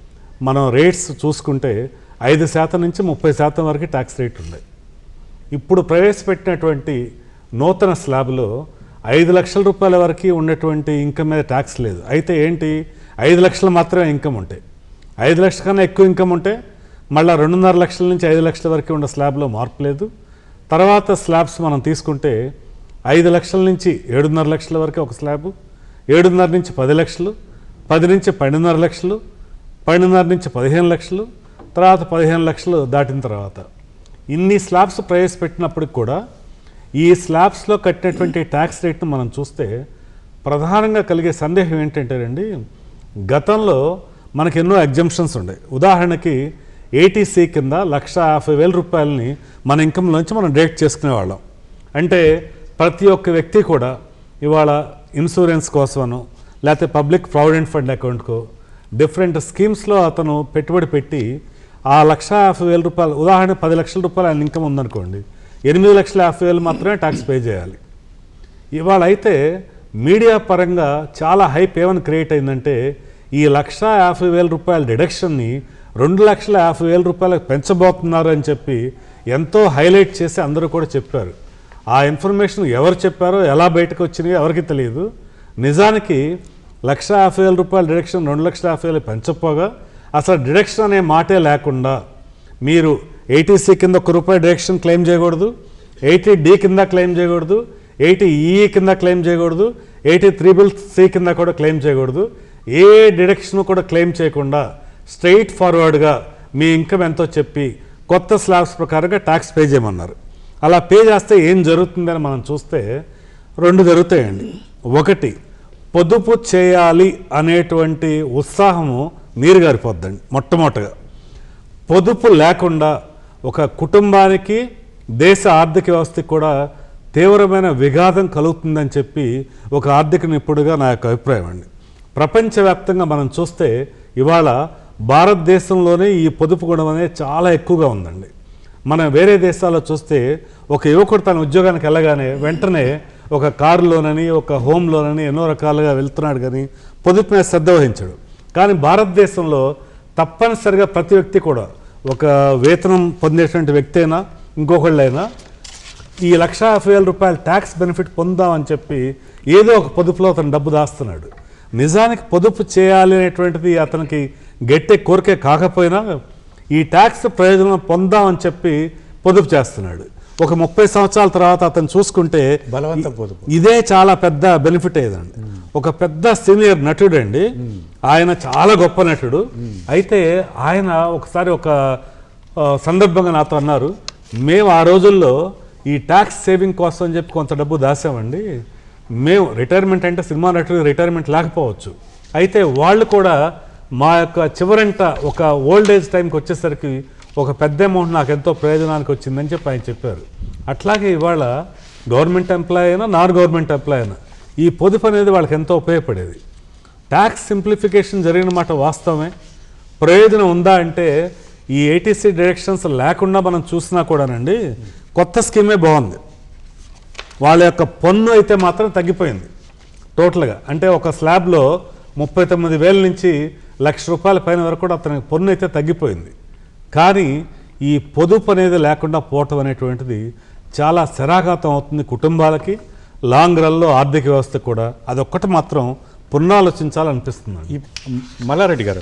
మనం రేట్స్ చూసుకుంటే ఐదు శాతం నుంచి ముప్పై శాతం వరకు ట్యాక్స్ రేట్ ఉంది ఇప్పుడు ప్రవేశపెట్టినటువంటి నూతన స్లాబ్లో ఐదు లక్షల రూపాయల వరకు ఉన్నటువంటి ఇన్కమ్ మీద ట్యాక్స్ లేదు అయితే ఏంటి ఐదు లక్షలు మాత్రమే ఇన్కమ్ ఉంటాయి ఐదు లక్షల కన్నా ఎక్కువ ఇన్కమ్ ఉంటే మళ్ళీ రెండున్నర లక్షల నుంచి ఐదు లక్షల వరకు ఉన్న స్లాబ్లో మార్పు లేదు తర్వాత స్లాబ్స్ మనం తీసుకుంటే ఐదు లక్షల నుంచి ఏడున్నర లక్షల వరకు ఒక స్లాబు ఏడున్నర నుంచి పది లక్షలు పది నుంచి పన్నెండున్నర లక్షలు పన్నెండున్నర నుంచి పదిహేను లక్షలు తర్వాత పదిహేను లక్షలు దాటిన తర్వాత ఇన్ని స్లాబ్స్ ప్రవేశపెట్టినప్పటికి కూడా ఈ స్లాబ్స్లో కట్టినటువంటి ట్యాక్స్ రేట్ను మనం చూస్తే ప్రధానంగా కలిగే సందేహం ఏంటంటేనండి గతంలో మనకి ఎన్నో ఎగ్జంప్షన్స్ ఉన్నాయి ఉదాహరణకి ఏటీసీ కింద లక్ష యాభై వేల రూపాయలని మన ఇన్కంలోంచి మనం డైరెక్ట్ చేసుకునేవాళ్ళం అంటే ప్రతి ఒక్క వ్యక్తి కూడా ఇవాళ ఇన్సూరెన్స్ కోసమనో లేకపోతే పబ్లిక్ ప్రావిడెంట్ ఫండ్ అకౌంట్కో డిఫరెంట్ స్కీమ్స్లో అతను పెట్టుబడి పెట్టి ఆ లక్ష యాభై వేల రూపాయలు ఉదాహరణ పది లక్షల రూపాయలు ఆయన ఇన్కమ్ ఉందనుకోండి ఎనిమిది లక్షల యాభై వేలు మాత్రమే ట్యాక్స్ పే చేయాలి ఇవాళ అయితే మీడియా పరంగా చాలా హైప్ ఏమని క్రియేట్ అయిందంటే ఈ లక్ష యాభై వేల రూపాయల డిడక్షన్ని రెండు లక్షల యాభై వేల రూపాయలకు పెంచబోతున్నారు అని చెప్పి ఎంతో హైలైట్ చేసి అందరూ కూడా చెప్పారు ఆ ఇన్ఫర్మేషన్ ఎవరు చెప్పారో ఎలా బయటకు వచ్చినాయో ఎవరికి తెలియదు నిజానికి లక్ష యాభై వేల రూపాయల డిడక్షన్ రెండు లక్షల యాభై వేలు పెంచపోగా అసలు డిడక్షన్ అనే మాటే లేకుండా మీరు ఏటీసీ కింద ఒక రూపాయి డిడక్షన్ క్లెయిమ్ చేయకూడదు ఎయిటీ డి కింద క్లెయిమ్ చేయకూడదు ఎయిటీ ఈఈ కింద క్లెయిమ్ చేయకూడదు ఎయిటీ త్రిబుల్ సి కింద కూడా క్లెయిమ్ చేయకూడదు ఏ డిడక్షన్ కూడా క్లెయిమ్ చేయకుండా స్ట్రైట్ ఫార్వర్డ్గా మీ ఇన్కమ్ ఎంతో చెప్పి కొత్త స్లాబ్స్ ప్రకారంగా ట్యాక్స్ పే చేయమన్నారు అలా పే చేస్తే ఏం జరుగుతుందని మనం చూస్తే రెండు జరుగుతాయండి ఒకటి పొదుపు చేయాలి అనేటువంటి ఉత్సాహము నీరు గారిపోద్దండి మొట్టమొదటగా పొదుపు లేకుండా ఒక కుటుంబానికి దేశ ఆర్థిక వ్యవస్థకి కూడా తీవ్రమైన విఘాతం కలుగుతుందని చెప్పి ఒక ఆర్థిక నిపుణుడిగా నా యొక్క అభిప్రాయం అండి ప్రపంచవ్యాప్తంగా మనం చూస్తే ఇవాళ భారతదేశంలోనే ఈ పొదుపు గుణం అనేది చాలా ఎక్కువగా ఉందండి మనం వేరే దేశాల్లో చూస్తే ఒక యువకుడు తన ఉద్యోగానికి వెళ్ళగానే వెంటనే ఒక కారులోనని ఒక హోమ్ లోనని ఎన్నో రకాలుగా వెళ్తున్నాడు కానీ పొదుపు మీద శ్రద్ధ వహించడు కానీ భారతదేశంలో తప్పనిసరిగా ప్రతి వ్యక్తి కూడా ఒక వేతనం పొందేటువంటి వ్యక్తి అయినా ఇంకొకళ్ళైనా ఈ లక్ష యాభై వేల రూపాయల ట్యాక్స్ బెనిఫిట్ పొందామని చెప్పి ఏదో ఒక పొదుపులో అతను డబ్బు దాస్తున్నాడు నిజానికి పొదుపు చేయాలి అనేటువంటిది అతనికి గట్టి కోరికే కాకపోయినా ఈ ట్యాక్స్ ప్రయోజనం పొందామని చెప్పి పొదుపు చేస్తున్నాడు ఒక ముప్పై సంవత్సరాల తర్వాత అతను చూసుకుంటే బలవంత పొదుపు. ఇదే చాలా పెద్ద బెనిఫిట్ అయ్యేదండి ఒక పెద్ద సీనియర్ నటుడు అండి ఆయన చాలా గొప్ప నటుడు అయితే ఆయన ఒకసారి ఒక ఆ, సందర్భంగా నాతో అన్నారు మేము ఆ రోజుల్లో ఈ ట్యాక్స్ సేవింగ్ కోసం అని చెప్పి కొంత డబ్బు దాసామండి మేము రిటైర్మెంట్ అంటే సినిమా నటుడు రిటైర్మెంట్ లేకపోవచ్చు అయితే వాళ్ళు కూడా మా యొక్క చివరంట ఒక ఓల్డ్ ఏజ్ టైంకి వచ్చేసరికి ఒక పెద్ద అమౌంట్ నాకు ఎంతో ప్రయోజనానికి వచ్చిందని చెప్పి ఆయన చెప్పారు అట్లాగే ఇవాళ గవర్నమెంట్ ఎంప్లాయ్ అయినా నాన్ గవర్నమెంట్ ఎంప్లాయ్ అయినా ఈ పొదుపు అనేది వాళ్ళకి ఎంతో ఉపయోగపడేది ట్యాక్స్ సింప్లిఫికేషన్ జరిగిన మాట వాస్తవమే ప్రయోజనం ఉందా అంటే ఈ ఏటీసీ డైరెక్షన్స్ లేకుండా మనం చూసినా కూడానండి కొత్త స్కీమే బాగుంది వాళ్ళ యొక్క పన్ను అయితే మాత్రం తగ్గిపోయింది టోటల్గా అంటే ఒక స్లాబ్లో ముప్పై తొమ్మిది వేల నుంచి లక్ష రూపాయల పైన వరకు కూడా అతనికి పన్ను అయితే తగ్గిపోయింది కానీ ఈ పొదుపు అనేది లేకుండా పోవటం అనేటువంటిది చాలా శరాఘాతం అవుతుంది కుటుంబాలకి లాంగ్ రన్లో ఆర్థిక వ్యవస్థ కూడా అదొక్కటి మాత్రం పునరాలోచించాలనిపిస్తుంది ఈ మల్లారెడ్డి గారు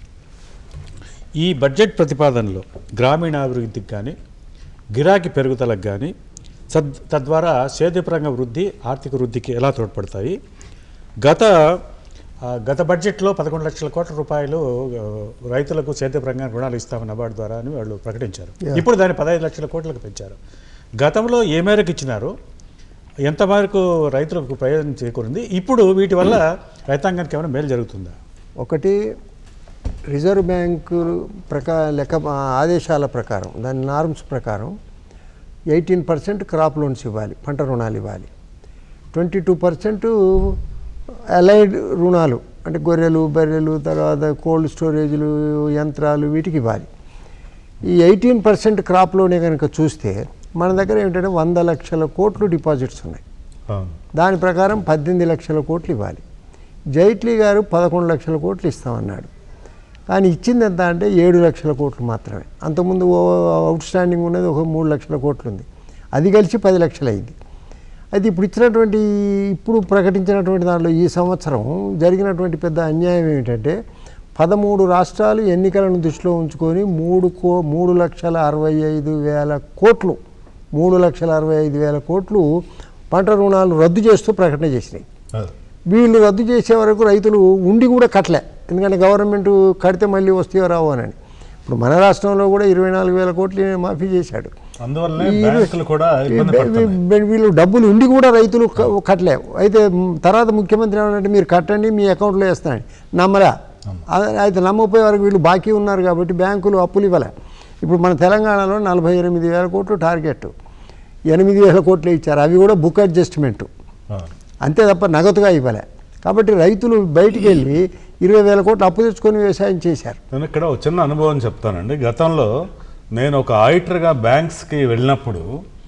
ఈ బడ్జెట్ ప్రతిపాదనలో గ్రామీణాభివృద్ధికి కానీ గిరాకీ పెరుగుదలకు కానీ సద్ తద్వారా సేద్యపరంగ వృద్ధి ఆర్థిక వృద్ధికి ఎలా తోడ్పడతాయి గత ఆ, గత బడ్జెట్లో పదకొండు లక్షల కోట్ల రూపాయలు ఆ, రైతులకు సేద్యపరంగా రుణాలు ఇస్తామని నబార్డు ద్వారా అని వాళ్ళు ప్రకటించారు ఇప్పుడు దాన్ని పదహైదు లక్షల కోట్లకు పెంచారు గతంలో ఏ మేరకు ఇచ్చినారు ఎంత మేరకు రైతులకు ప్రయోజనం చేకూరింది ఇప్పుడు వీటి వల్ల రైతాంగానికి ఏమైనా మేలు జరుగుతుందా ఒకటి రిజర్వ్ బ్యాంకు ప్రకా లెక్క ఆదేశాల ప్రకారం దాని నార్మ్స్ ప్రకారం ఎయిటీన్ పర్సెంట్ క్రాప్ లోన్స్ ఇవ్వాలి పంట రుణాలు ఇవ్వాలి ట్వంటీ టూ పర్సెంట్ అలైడ్ రుణాలు అంటే గొర్రెలు బర్రెలు తర్వాత కోల్డ్ స్టోరేజ్లు యంత్రాలు వీటికి ఇవ్వాలి ఈ ఎయిటీన్ పర్సెంట్ క్రాప్ లోనే కనుక చూస్తే మన దగ్గర ఏంటంటే వంద లక్షల కోట్లు డిపాజిట్స్ ఉన్నాయి అవును దాని ప్రకారం పద్దెనిమిది లక్షల కోట్లు ఇవ్వాలి జైట్లీ గారు పదకొండు లక్షల కోట్లు ఇస్తామన్నాడు కానీ ఇచ్చింది ఎంత అంటే ఏడు లక్షల కోట్లు మాత్రమే అంతకుముందు ఓ అవుట్ స్టాండింగ్ ఉన్నది ఒక మూడు లక్షల కోట్లు ఉంది అది కలిసి పది లక్షలు అయింది అయితే ఇప్పుడు ఇచ్చినటువంటి ఇప్పుడు ప్రకటించినటువంటి దాంట్లో ఈ సంవత్సరం జరిగినటువంటి పెద్ద అన్యాయం ఏమిటంటే పదమూడు రాష్ట్రాలు ఎన్నికలను దృష్టిలో ఉంచుకొని మూడు కో మూడు లక్షల అరవై ఐదు వేల కోట్లు మూడు లక్షల అరవై ఐదు వేల కోట్లు పంట రుణాలు రద్దు చేస్తూ ప్రకటన చేసినాయి అది. వీళ్ళు రద్దు చేసే వరకు రైతులు ఉండి కూడా కట్టలే ఎందుకంటే గవర్నమెంట్ కడితే మళ్ళీ వస్తాయో రావు అని ఇప్పుడు మన రాష్ట్రంలో కూడా ఇరవై నాలుగు వేల కోట్లు మాఫీ చేశాడు అందువల్లనే ఈ బ్యాంకులు కూడా ఇబ్బంది వీ- పడుతున్నాయి వీ- వీళ్ళు డబ్బులు ఉండి కూడా రైతులు క- కట్టలేవు అయితే మ్, తర్వాత ముఖ్యమంత్రి ఏమంటే మీరు కట్టండి మీ అకౌంట్లో వేస్తానని నమ్మరా అదే- అయితే నమ్మపోయే వరకు వీళ్ళు బాకీ ఉన్నారు కాబట్టి బ్యాంకులు అప్పులు ఇవ్వలే ఇప్పుడు మన తెలంగాణలో నలభై ఎనిమిది వేల కోట్లు టార్గెట్ ఎనిమిది వేల కోట్లు ఇచ్చారు అవి కూడా బుక్ అడ్జస్ట్మెంట్ అవును. అంతే తప్ప నగదుగా ఇవ్వలే కాబట్టి రైతులు బయటికి వెళ్ళి ఇరవై వేల కోట్లు అప్పు తెచ్చుకొని వ్యవసాయం చేశారు నేను ఇక్కడ ఒక చిన్న అనుభవం చెప్తానండి గతంలో నేను ఒక ఆడిటర్గా బ్యాంక్స్కి వెళ్ళినప్పుడు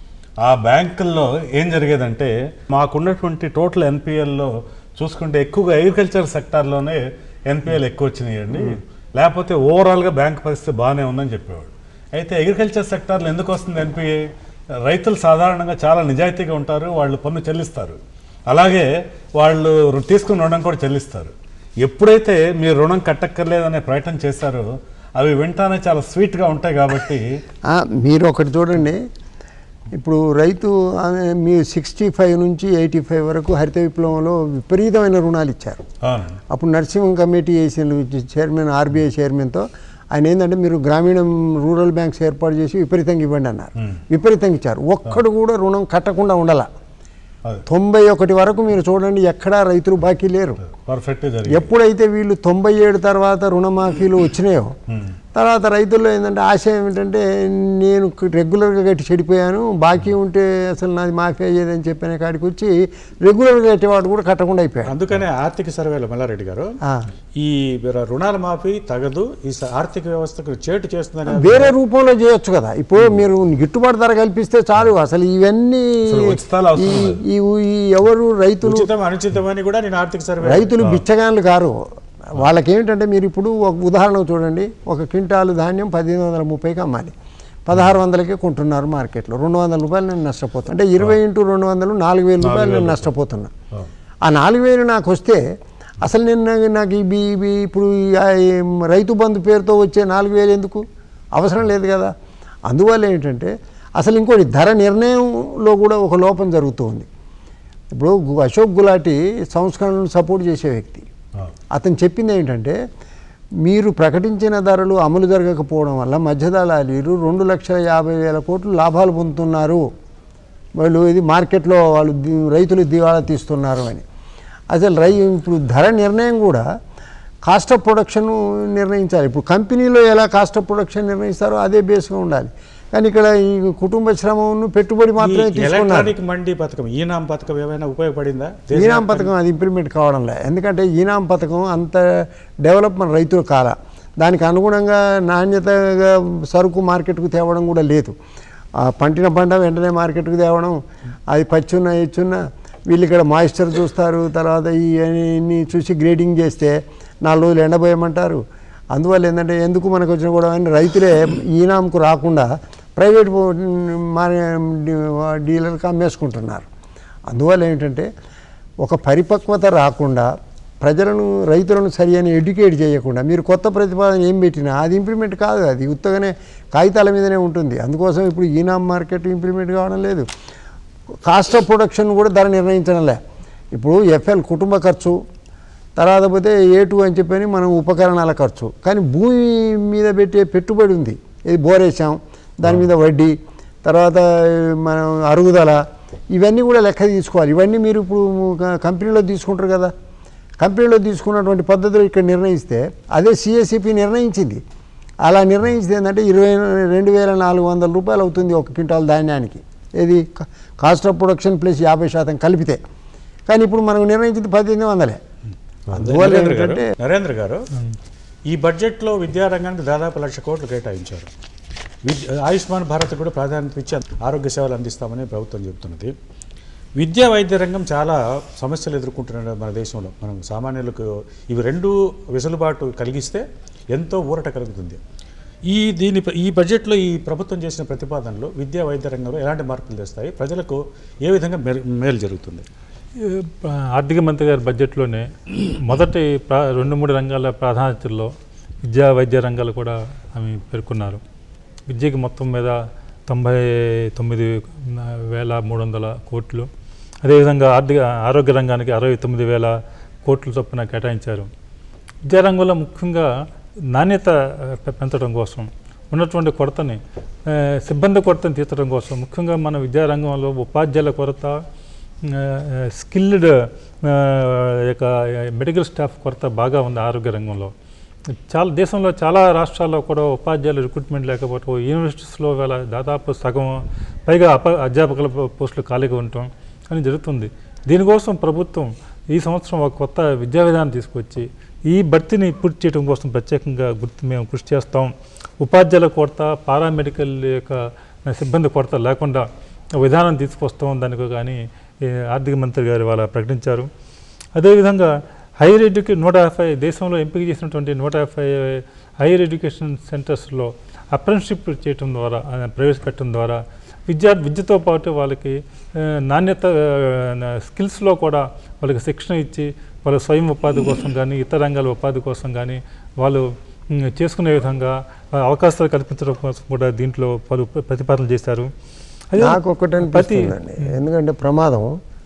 ఆ బ్యాంకుల్లో ఏం జరిగేదంటే మాకున్నటువంటి టోటల్ ఎన్పిఎల్లో చూసుకుంటే ఎక్కువగా అగ్రికల్చర్ సెక్టార్లోనే ఎన్పిఎల్ ఎక్కువ వచ్చినాయండి లేకపోతే ఓవరాల్గా బ్యాంక్ పరిస్థితి బాగానే ఉందని చెప్పేవాడు అయితే అగ్రికల్చర్ సెక్టార్లో ఎందుకు వస్తుంది ఎన్పిఏ రైతులు సాధారణంగా చాలా నిజాయితీగా ఉంటారు వాళ్ళు పన్ను చెల్లిస్తారు అలాగే వాళ్ళు రు- తీసుకున్న రుణం కూడా చెల్లిస్తారు ఎప్పుడైతే మీరు రుణం కట్టక్కర్లేదనే ప్రయత్నం చేశారో అవి వింటానే చాలా స్వీట్గా ఉంటాయి కాబట్టి ఆ, మీరు ఒకటి చూడండి ఇప్పుడు రైతు ఆమె మీ సిక్స్టీ ఫైవ్ నుంచి ఎయిటీ ఫైవ్ వరకు హరిత విప్లవంలో విపరీతమైన రుణాలు ఇచ్చారు అవునండి అప్పుడు నరసింహం కమిటీ వేసిన చైర్మన్ ఆర్బీఐ చైర్మన్తో ఆయన ఏంటంటే మీరు గ్రామీణ రూరల్ బ్యాంక్స్ ఏర్పాటు చేసి విపరీతంగా ఇవ్వండి అన్నారు విపరీతంగా ఇచ్చారు ఒక్కడు కూడా రుణం కట్టకుండా ఉండాల అది తొంభై ఒకటి వరకు మీరు చూడండి ఎక్కడా రైతులు బాకీ లేరు పర్ఫెక్ట్గా జరిగింది ఎప్పుడైతే వీళ్ళు తొంభై ఏడు తర్వాత రుణమాఫీలు వచ్చినాయో తర్వాత రైతుల్లో ఏంటంటే ఆశ ఏమిటంటే నేను రెగ్యులర్గా కట్టి చెడిపోయాను బాకీ ఉంటే అసలు నాది మాఫీ అయ్యేదని చెప్పిన కాడికి వచ్చి రెగ్యులర్గా కట్టేవాడు కూడా కట్టకుండా అయిపోయాడు అందుకనే ఆర్థిక సర్వేలో మల్లారెడ్డి గారు ఆ. ఈ రుణాల మాఫీ తగదు ఈ స- ఆర్థిక వ్యవస్థకు చేటు చేస్తుందని వేరే రూపంలో చేయొచ్చు కదా ఇప్పుడు మీరు గిట్టుబాటు ధర కల్పిస్తే చాలు అసలు ఇవన్నీ అసలు ఉచితాలు అవసరం ఈ- లేదు. ఈ- ఈ ఎవరు రైతులు ఉచితం అనుచితం అని కూడా నేను ఆర్థిక సర్వే రైతులు బిచ్చగాన్లు కారు వాళ్ళకి ఏమిటంటే మీరు ఇప్పుడు ఒక ఉదాహరణ చూడండి ఒక క్వింటాలు ధాన్యం పదిహేను వందల ముప్పైకి అమ్మాలి పదహారు వందలకే కొంటున్నారు మార్కెట్లో రెండు వందల రూపాయలు నేను నష్టపోతున్నా అంటే ఇరవై ఇంటూ రెండు వందలు నాలుగు వేల రూపాయలు నేను నష్టపోతున్నా ఆ నాలుగు వేలు నాకు వస్తే అసలు నేను నాకు- నాకు ఈ బీ- బీ- ఇప్పుడు ఈ ఆ ఈ రైతు బంధు పేరుతో వచ్చే నాలుగు వేలు ఎందుకు అవసరం లేదు కదా అందువల్ల ఏంటంటే అసలు ఇంకోటి ధర నిర్ణయంలో కూడా ఒక లోపం జరుగుతూ ఉంది ఇప్పుడు గు- అశోక్ గులాటి సంస్కరణను సపోర్ట్ చేసే వ్యక్తి అవును. అతను చెప్పింది ఏంటంటే మీరు ప్రకటించిన ధరలు అమలు జరగకపోవడం వల్ల మధ్యదళాలీలు రెండు లక్షల యాభై వేల కోట్లు లాభాలు పొందుతున్నారు వాళ్ళు ఇది మార్కెట్లో వాళ్ళు ది- రైతులు దివాళా తీస్తున్నారు అని అసలు రై ఇప్పుడు ధర నిర్ణయం కూడా కాస్ట్ ఆఫ్ ప్రొడక్షన్ నిర్ణయించాలి ఇప్పుడు కంపెనీలో ఎలా కాస్ట్ ఆఫ్ ప్రొడక్షన్ నిర్ణయిస్తారో అదే బేస్గా ఉండాలి కానీ ఇక్కడ ఈ కుటుంబ శ్రమను పెట్టుబడి మాత్రమే ఈ తీసుకున్నారు ఎలక్ట్రానిక్ మండీ పథకం ఈనాం పథకం ఏమైనా ఉపయోగపడిందా ఈనాం పథకం అది ఇంప్లిమెంట్ కావడంలే ఎందుకంటే ఈనాం పథకం అంత డెవలప్మెంట్ రైతులు కాల దానికి అనుగుణంగా నాణ్యతగా సరుకు మార్కెట్కు తేవడం కూడా లేదు ఆ పంటిన పంట వెంటనే మార్కెట్కు తేవడం అది పచ్చున్న ఇచ్చున్న వీళ్ళు ఇక్కడ మాయిశ్చర్ చూస్తారు తర్వాత ఇవన్నీ చూసి గ్రేడింగ్ చేస్తే నాలుగు రోజులు ఎండబోయమంటారు అందువల్ల ఏంటంటే ఎందుకు మనకు వచ్చిన కూడా అని రైతులే ఈనాంకు రాకుండా ప్రైవేట్ డీలర్కి అమ్మేసుకుంటున్నారు అందువల్ల ఏంటంటే ఒక పరిపక్వత రాకుండా ప్రజలను రైతులను సరి అని ఎడ్యుకేట్ చేయకుండా మీరు కొత్త ప్రతిపాదన ఏం పెట్టినా అది ఇంప్లిమెంట్ కాదు అది ఉత్తగానే కాగితాల మీదనే ఉంటుంది అందుకోసం ఇప్పుడు ఈనాం మార్కెట్ ఇంప్లిమెంట్ కావడం లేదు కాస్ట్ ఆఫ్ ప్రొడక్షన్ కూడా ధర నిర్ణయించడంలే ఇప్పుడు ఎఫ్ఎల్ కుటుంబ ఖర్చు తర్వాత పోతే ఏ టూ అని చెప్పని మనం ఉపకరణాల ఖర్చు కానీ భూమి మీద పెట్టే పెట్టుబడి ఉంది ఇది బోరేసాం దాని మీద వడ్డీ తర్వాత మనం అరుగుదల ఇవన్నీ కూడా లెక్క తీసుకోవాలి ఇవన్నీ మీరు ఇప్పుడు క- కంపెనీలో తీసుకుంటారు కదా కంపెనీలో తీసుకున్నటువంటి పద్ధతులు ఇక్కడ నిర్ణయిస్తే అదే సిఎస్సిపి నిర్ణయించింది అలా నిర్ణయించింది ఏంటంటే ఇరవై రెండు వేల నాలుగు వందల రూపాయలు అవుతుంది ఒక క్వింటాల్ ధాన్యానికి ఇది కాస్ట్ ఆఫ్ ప్రొడక్షన్ ప్లస్ యాభై శాతం కలిపితే కానీ ఇప్పుడు మనకు నిర్ణయించింది పద్దెనిమిది వందలే అందువల్ల నరేంద్ర గారు ఏంటంటే నరేంద్ర గారు ఈ బడ్జెట్లో విద్యారంగానికి దాదాపు లక్ష కోట్లు కేటాయించారు విద్య ఆయుష్మాన్ భారత్ కూడా ప్రాధాన్యత ఇచ్చి ఆరోగ్య సేవలు అందిస్తామని ప్రభుత్వం చెబుతున్నది విద్యా వైద్య రంగం చాలా సమస్యలు ఎదుర్కొంటున్నారు మన దేశంలో మనం సామాన్యులకు ఇవి రెండు వెసులుబాటు కలిగిస్తే ఎంతో ఊరట కలుగుతుంది ఈ దీని ఈ బడ్జెట్లో ఈ ప్రభుత్వం చేసిన ప్రతిపాదనలు విద్యా వైద్య రంగంలో ఎలాంటి మార్పులు తెస్తాయి ప్రజలకు ఏ విధంగా మెరు- మేలు జరుగుతుంది ఈ ఆర్థిక మంత్రి గారి బడ్జెట్లోనే మొదటి ప్రా రెండు మూడు రంగాల ప్రాధాన్యతల్లో విద్యా వైద్య రంగాలు కూడా ఆమె పేర్కొన్నారు విద్యకి మొత్తం మీద తొంభై తొమ్మిది వేల మూడు వందల కోట్లు అదేవిధంగా ఆర్థిక ఆరోగ్య రంగానికి అరవై తొమ్మిది వేల కోట్ల చొప్పున కేటాయించారు విద్యారంగంలో ముఖ్యంగా నాణ్యత ఆ, పె- పెంచడం కోసం ఉన్నటువంటి కొరతని ఆ, సిబ్బంది కొరతను తీర్చడం కోసం ముఖ్యంగా మన విద్యారంగంలో ఉపాధ్యాయుల కొరత స్కిల్డ్ యొక్క మెడికల్ స్టాఫ్ కొరత బాగా ఉంది ఆరోగ్య రంగంలో చాలా దేశంలో చాలా రాష్ట్రాల్లో కూడా ఉపాధ్యాయుల రిక్రూట్మెంట్ లేకపోవడం యూనివర్సిటీస్లో వేళ దాదాపు సగం పైగా అప అధ్యాపకుల పో- పోస్టులు ఖాళీగా ఉండటం అని జరుగుతుంది దీనికోసం ప్రభుత్వం ఈ సంవత్సరం ఒక కొత్త విద్యా విధానం తీసుకొచ్చి ఈ భర్తీని పూర్తి చేయడం కోసం ప్రత్యేకంగా గుర్తు మేము కృషి చేస్తాం ఉపాధ్యాయుల కొరత పారామెడికల్ యొక్క సిబ్బంది కొరత లేకుండా విధానం తీసుకొస్తాం దానికి కానీ ఈ ఆర్థిక మంత్రి గారు వాళ్ళ ప్రకటించారు అదేవిధంగా హైయర్ ఎడ్యుకేషన్ నూట యాభై దేశంలో ఎంపిక చేసినటువంటి నూట యాభై హైయర్ ఎడ్యుకేషన్ సెంటర్స్లో అప్రెంటిషిప్ చేయటం ద్వారా ఆ, ప్రవేశపెట్టడం ద్వారా విద్యార్థి విద్యతో పాటు వాళ్ళకి ఆ, నాణ్యత స్కిల్స్లో కూడా వాళ్ళకి శిక్షణ ఇచ్చి వాళ్ళ స్వయం ఉపాధి కోసం కానీ ఇతర రంగాల ఉపాధి కోసం కానీ వాళ్ళు ఉమ్, చేసుకునే విధంగా ఆ, అవకాశాలు కల్పించడం కోసం కూడా దీంట్లో పలు ప్ర- ప్రతిపాదనలు చేశారు అదే నాకు ఒకటి ప్రతి అనిపిస్తుందండి ఎందుకంటే ప్రమాదం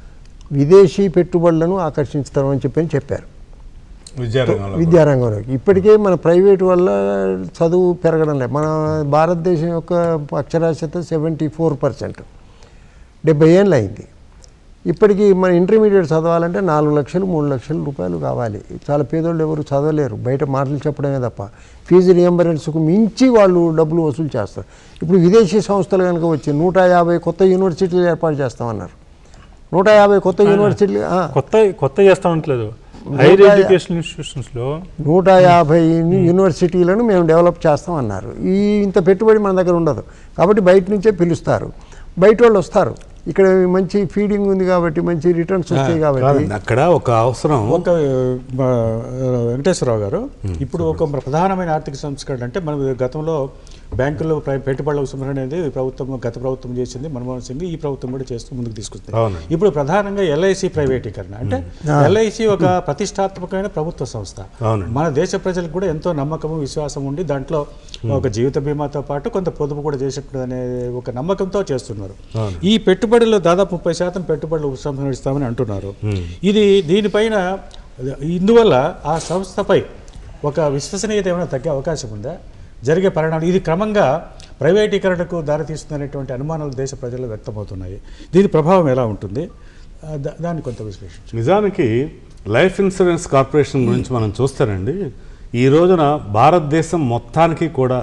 విదేశీ పెట్టుబడులను ఆకర్షించుతాం అని చెప్పి చెప్పారు విద్యారంగంలో విద్యారంగంలోకి ఇప్పటికే మన ప్రైవేట్ వల్ల చదువు పెరగడం లేదు మన భారతదేశం యొక్క అక్షరాస్యత సెవెంటీ ఫోర్ పర్సెంట్ డెబ్బై ఏళ్ళు అయింది ఇప్పటికీ మన ఇంటర్మీడియట్ చదవాలంటే నాలుగు లక్షలు మూడు లక్షల రూపాయలు కావాలి చాలా పేదోళ్ళు ఎవరు చదవలేరు బయట మాటలు చెప్పడమే తప్ప ఫీజు రియంబరెన్స్కు మించి వాళ్ళు డబ్బులు వసూలు చేస్తారు ఇప్పుడు విదేశీ సంస్థలు కనుక వచ్చి నూట యాభై కొత్త యూనివర్సిటీలు ఏర్పాటు చేస్తామన్నారు నూట యాభై కొత్త యూనివర్సిటీలు ఆ, కొత్త కొత్త చేస్తామంటలేదు హైయర్ ఎడ్యుకేషన్ ఇన్స్టిట్యూషన్స్లో నూట యాభై యూనివర్సిటీలను మేము డెవలప్ చేస్తామన్నారు ఈ ఇంత పెట్టుబడి మన దగ్గర ఉండదు కాబట్టి బయట నుంచే పిలుస్తారు బయట వాళ్ళు వస్తారు ఇక్కడ మంచి ఫీడింగ్ ఉంది కాబట్టి మంచి రిటర్న్స్ వస్తాయి కాబట్టి కాదండి అక్కడ ఒక అవసరం ఒక ఆ, వెంకటేశ్వరరావు గారు ఇప్పుడు ఒక ప్రధానమైన ఆర్థిక సంస్కరణ అంటే మనం గతంలో బ్యాంకుల్లో ప్ర- పెట్టుబడుల ఉపసంహరణ అనేది ప్రభుత్వం గత ప్రభుత్వం చేసింది మన్మోహన్ సింగ్ ఈ ప్రభుత్వం కూడా చేస్తూ ముందుకు తీసుకొస్తుంది అవునండి. ఇప్పుడు ప్రధానంగా ఎల్ఐసి ప్రైవేటీకరణ అంటే ఎల్ఐసి ఒక ప్రతిష్టాత్మకమైన ప్రభుత్వ సంస్థ అవునండి. మన దేశ ప్రజలకు కూడా ఎంతో నమ్మకము విశ్వాసం ఉండి దాంట్లో ఒక జీవిత బీమాతో పాటు కొంత పొదుపు కూడా చేసేటప్పుడు అనే ఒక నమ్మకంతో చేస్తున్నారు అవును. ఈ పెట్టుబడులు దాదాపు ముప్పై శాతం పెట్టుబడులు ఉపసంహరిస్తామని అంటున్నారు ఇది దీనిపైన ఇందువల్ల ఆ సంస్థపై ఒక విశ్వసనీయత ఏమైనా తగ్గే అవకాశం ఉందా జరిగే పరిణామాలు ఇది క్రమంగా ప్రైవేటీకరణకు దారితీస్తుందనేటువంటి అనుమానాలు దేశ ప్రజల్లో వ్యక్తమవుతున్నాయి దీని ప్రభావం ఎలా ఉంటుంది ఆ, దా- దాన్ని కొంత విశ్లేషించు నిజానికి లైఫ్ ఇన్సూరెన్స్ కార్పొరేషన్ గురించి మనం చూస్తానండి ఈ రోజున భారతదేశం మొత్తానికి కూడా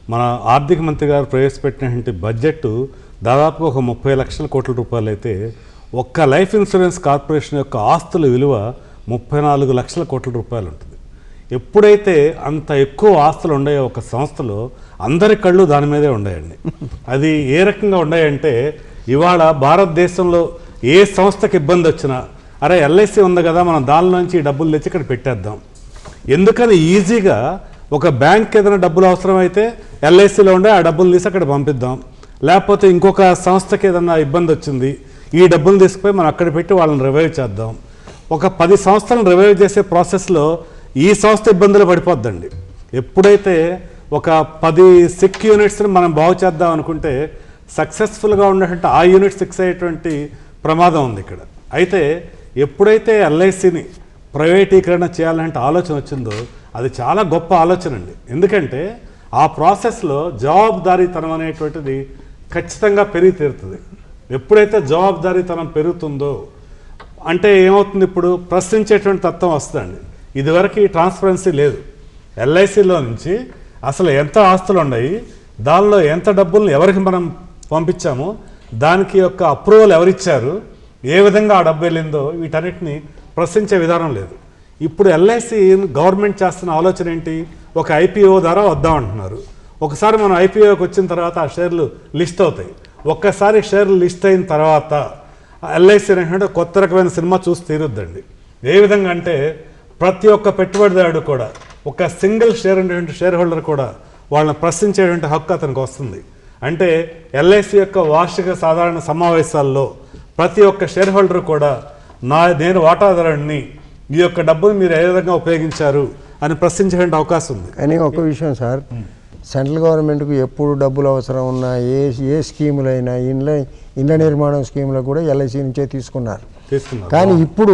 మన ఆర్థిక మంత్రి గారు ప్రవేశపెట్టినటువంటి బడ్జెట్ దాదాపు ఒక ముప్పై లక్షల కోట్ల రూపాయలు అయితే ఒక్క లైఫ్ ఇన్సూరెన్స్ కార్పొరేషన్ యొక్క ఆస్తుల విలువ ముప్పై నాలుగు లక్షల కోట్ల రూపాయలు ఉంటుంది ఎప్పుడైతే అంత ఎక్కువ ఆస్తులు ఉన్నాయో ఒక సంస్థలో అందరి కళ్ళు దాని మీదే ఉన్నాయండి అది ఏ రకంగా ఉన్నాయంటే ఇవాళ భారతదేశంలో ఏ సంస్థకి ఇబ్బంది వచ్చినా అరే ఎల్ఐసి ఉంది కదా మనం దానిలోంచి ఈ డబ్బులు తెచ్చి ఇక్కడ పెట్టేద్దాం ఎందుకని ఈజీగా ఒక బ్యాంక్ ఏదైనా డబ్బులు అవసరమైతే ఎల్ఐసిలో ఉండే ఆ డబ్బులు తీసి అక్కడ పంపిద్దాం లేకపోతే ఇంకొక సంస్థకి ఏదైనా ఇబ్బంది వచ్చింది ఈ డబ్బులు తీసుకుపోయి మనం అక్కడ పెట్టి వాళ్ళని రివైవ్ చేద్దాం ఒక పది సంస్థలను రివైవ్ చేసే ప్రాసెస్లో ఈ సంస్థ ఇబ్బందులు పడిపోద్దండి ఎప్పుడైతే ఒక పది సిక్ యూనిట్స్ని మనం బాగు చేద్దాం అనుకుంటే సక్సెస్ఫుల్గా ఉన్నటువంటి ఆ యూనిట్ సిక్స్ అయ్యేటువంటి ప్రమాదం ఉంది ఇక్కడ అయితే ఎప్పుడైతే ఎల్ఐసిని ప్రైవేటీకరణ చేయాలంటే ఆలోచన వచ్చిందో అది చాలా గొప్ప ఆలోచన అండి ఎందుకంటే ఆ ప్రాసెస్లో జవాబుదారీతనం అనేటువంటిది ఖచ్చితంగా పెరిగి తీరుతుంది ఎప్పుడైతే జవాబుదారీతనం పెరుగుతుందో అంటే ఏమవుతుంది ఇప్పుడు ప్రశ్నించేటువంటి తత్వం వస్తుందండి ఇదివరకు ఈ ట్రాన్స్పరెన్సీ లేదు ఎల్ఐసిలో నుంచి అసలు ఎంత ఆస్తులు ఉన్నాయి దానిలో ఎంత డబ్బులను ఎవరికి మనం పంపించాము దానికి యొక్క అప్రూవల్ ఎవరిచ్చారు ఏ విధంగా ఆ డబ్బు వెళ్ళిందో వీటన్నిటిని ప్రశ్నించే విధానం లేదు ఇప్పుడు ఎల్ఐసి గవర్నమెంట్ చేస్తున్న ఆలోచన ఏంటి ఒక ఐపీఓ ద్వారా వద్దామంటున్నారు ఒకసారి మనం ఐపీఓకి వచ్చిన తర్వాత ఆ షేర్లు లిస్ట్ అవుతాయి ఒక్కసారి షేర్లు లిస్ట్ అయిన తర్వాత ఎల్ఐసి అనేటువంటి కొత్త రకమైన సినిమా చూసి తీరుద్దండి ఏ విధంగా అంటే ప్రతి ఒక్క పెట్టుబడిదారుడు కూడా ఒక సింగిల్ షేర్ ఉండేటువంటి షేర్ హోల్డర్ కూడా వాళ్ళని ప్రశ్నించేటువంటి హక్కు అతనికి వస్తుంది అంటే ఎల్ఐసి యొక్క వార్షిక సాధారణ సమావేశాల్లో ప్రతి ఒక్క షేర్ హోల్డర్ కూడా నా నేను వాటాదారుడిని ఈ యొక్క డబ్బును మీరు ఏ విధంగా ఉపయోగించారు అని ప్రశ్నించేటువంటి అవకాశం ఉంది కానీ ఒక విషయం సార్ సెంట్రల్ గవర్నమెంట్కు ఎప్పుడు డబ్బులు అవసరం ఉన్నా ఏ ఏ స్కీములైనా ఇండ్ల ఇండ్ల నిర్మాణం స్కీములు కూడా ఎల్ఐసి నుంచే తీసుకున్నారు తీసుకున్నారు కానీ ఇప్పుడు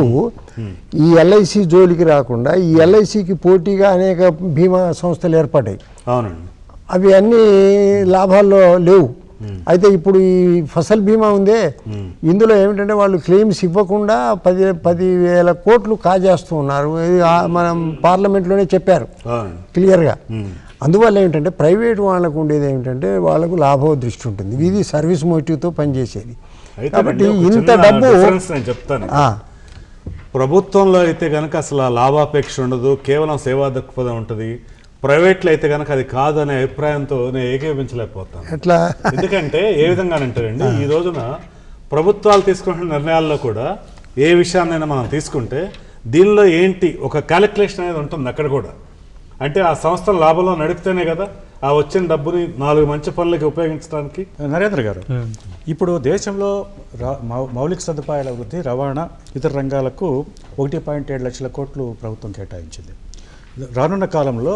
ఈ ఎల్ఐసి జోలికి రాకుండా ఈ ఎల్ఐసికి పోటీగా అనేక బీమా సంస్థలు ఏర్పడ్డాయి అవునండి అవి అన్ని లాభాల్లో లేవు అయితే ఇప్పుడు ఈ ఫసల్ బీమా ఉందే ఇందులో ఏమిటంటే వాళ్ళు క్లెయిమ్స్ ఇవ్వకుండా పది పది వేల కోట్లు కాజేస్తూ ఉన్నారు ఇది ఆ- మనం పార్లమెంట్లోనే చెప్పారు అవునండి క్లియర్గా అందువల్ల ఏమిటంటే ప్రైవేట్ వాళ్ళకు ఉండేది ఏమిటంటే వాళ్ళకు లాభో దృష్టి ఉంటుంది ఇది సర్వీస్ మోటివ్తో పనిచేసేది అయితే కాబట్టి అండి, ఒక ఇంత చిన్న డబ్బు difference నేను చెప్తాను ఆ, ప్రభుత్వంలో అయితే కనుక అసలు ఆ లాభాపేక్ష ఉండదు కేవలం సేవా దృక్పథం ఉంటుంది ప్రైవేట్లో అయితే కనుక అది కాదు అనే అభిప్రాయంతో నేను ఏకీపించలేకపోతాను ఎట్లా ఎందుకంటే ఏ విధంగానంటారండి ఈ రోజున ప్రభుత్వాలు తీసుకున్న నిర్ణయాల్లో కూడా ఏ విషయాన్నైనా మనం తీసుకుంటే దీనిలో ఏంటి ఒక క్యాలిక్యులేషన్ అనేది ఉంటుంది అక్కడ కూడా అంటే ఆ సంస్థల లాభంలో నడిపితేనే కదా ఆ వచ్చిన డబ్బుని నాలుగు మంచి పనులకి ఉపయోగించడానికి నరేంద్ర గారు ఇప్పుడు దేశంలో రా- మౌ- మౌలిక సదుపాయాల అభివృద్ధి రవాణా ఇతర రంగాలకు ఒకటి పాయింట్ ఏడు లక్షల కోట్లు ప్రభుత్వం కేటాయించింది రానున్న కాలంలో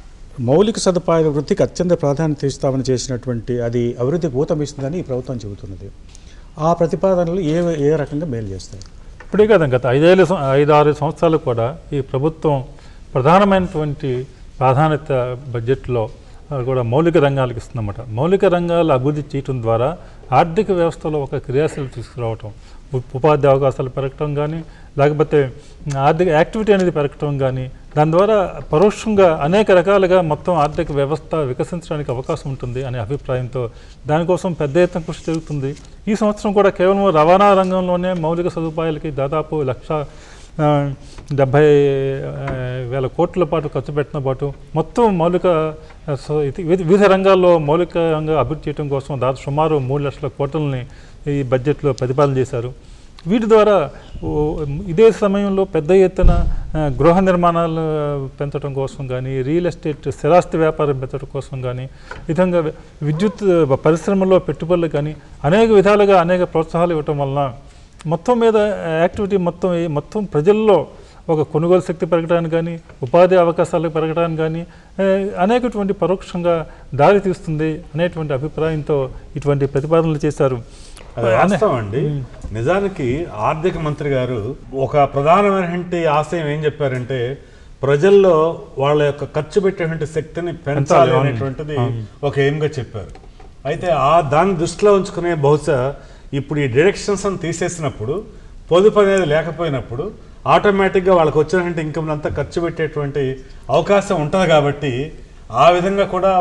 మౌలిక సదుపాయాల వృద్ధికి అత్యంత ప్రాధాన్యత ఇస్తామని చేసినటువంటి అది అభివృద్ధికి ఊతమిస్తుందని ఈ ప్రభుత్వం చెబుతున్నది ఆ ప్రతిపాదనలు ఏ ఏ రకంగా మేలు చేస్తాయి ఇప్పుడే కదా గత ఐదేళ్ళు సం- ఐదు ఆరు సంవత్సరాలు కూడా ఈ ప్రభుత్వం ప్రధానమైనటువంటి ప్రాధాన్యత బడ్జెట్లో ఆ, కూడా మౌలిక రంగాలకు ఇస్తుందన్నమాట మౌలిక రంగాలు అభివృద్ధి చేయటం ద్వారా ఆర్థిక వ్యవస్థలో ఒక క్రియాశీలత తీసుకురావటం ఉ- ఉపాధి అవకాశాలు పెరగటం కానీ లేకపోతే ఆర్థిక యాక్టివిటీ అనేది పెరగటం కానీ దాని ద్వారా పరోక్షంగా అనేక రకాలుగా మొత్తం ఆర్థిక వ్యవస్థ వికసించడానికి అవకాశం ఉంటుంది అనే అభిప్రాయంతో దానికోసం పెద్ద ఎత్తున కృషి జరుగుతుంది ఈ సంవత్సరం కూడా కేవలం రవాణా రంగంలోనే మౌలిక సదుపాయాలకి దాదాపు లక్ష ఆ, డెబ్భై ఆ, వేల కోట్ల పాటు ఖర్చు పెట్టిన పాటు మొత్తం మౌలిక ఆ, సో ఇది వివిధ వివిధ రంగాల్లో మౌలికంగా అభివృద్ధి చేయడం కోసం దాదాపు సుమారు మూడు లక్షల కోట్లని ఈ బడ్జెట్లో ప్రతిపాదన చేశారు వీటి ద్వారా ఓ, ఇదే సమయంలో పెద్ద ఎత్తున ఆ, గృహ నిర్మాణాలు పెంచడం కోసం కానీ రియల్ ఎస్టేట్ స్థిరాస్తి వ్యాపారం పెంచడం కోసం కానీ ఈ విధంగా వి- విద్యుత్ పరిశ్రమల్లో పెట్టుబడులు కానీ అనేక విధాలుగా అనేక ప్రోత్సాహాలు ఇవ్వటం వలన మొత్తం మీద యాక్టివిటీ మొత్తం ఈ- మొత్తం ప్రజల్లో ఒక కొనుగోలు శక్తి పెరగడానికి కానీ ఉపాధి అవకాశాలు పెరగడానికి కానీ ఏ, అనేకటువంటి పరోక్షంగా దారి తీస్తుంది అనేటువంటి అభిప్రాయంతో ఇటువంటి ప్రతిపాదనలు చేశారు అది వాస్తవం అండి నిజానికి ఆర్థిక మంత్రి గారు ఒక ప్రధానమైనటువంటి ఆశయం ఏం చెప్పారంటే ప్రజల్లో వాళ్ళ యొక్క ఖర్చు పెట్టేటువంటి శక్తిని పెంచాలి అవును. అనేటువంటిది ఒక ఎయిమ్గా చెప్పారు అయితే ఆ దాన్ని దృష్టిలో ఉంచుకునే బహుశా ఇప్పుడు ఈ డిడక్షన్స్ అని తీసేసినప్పుడు పొదుపు అనేది లేకపోయినప్పుడు ఆటోమేటిక్గా వాళ్ళకి వచ్చినటువంటి ఇన్కమ్ అంతా ఖర్చు పెట్టేటువంటి అవకాశం ఉంటుంది కాబట్టి ఆ విధంగా కూడా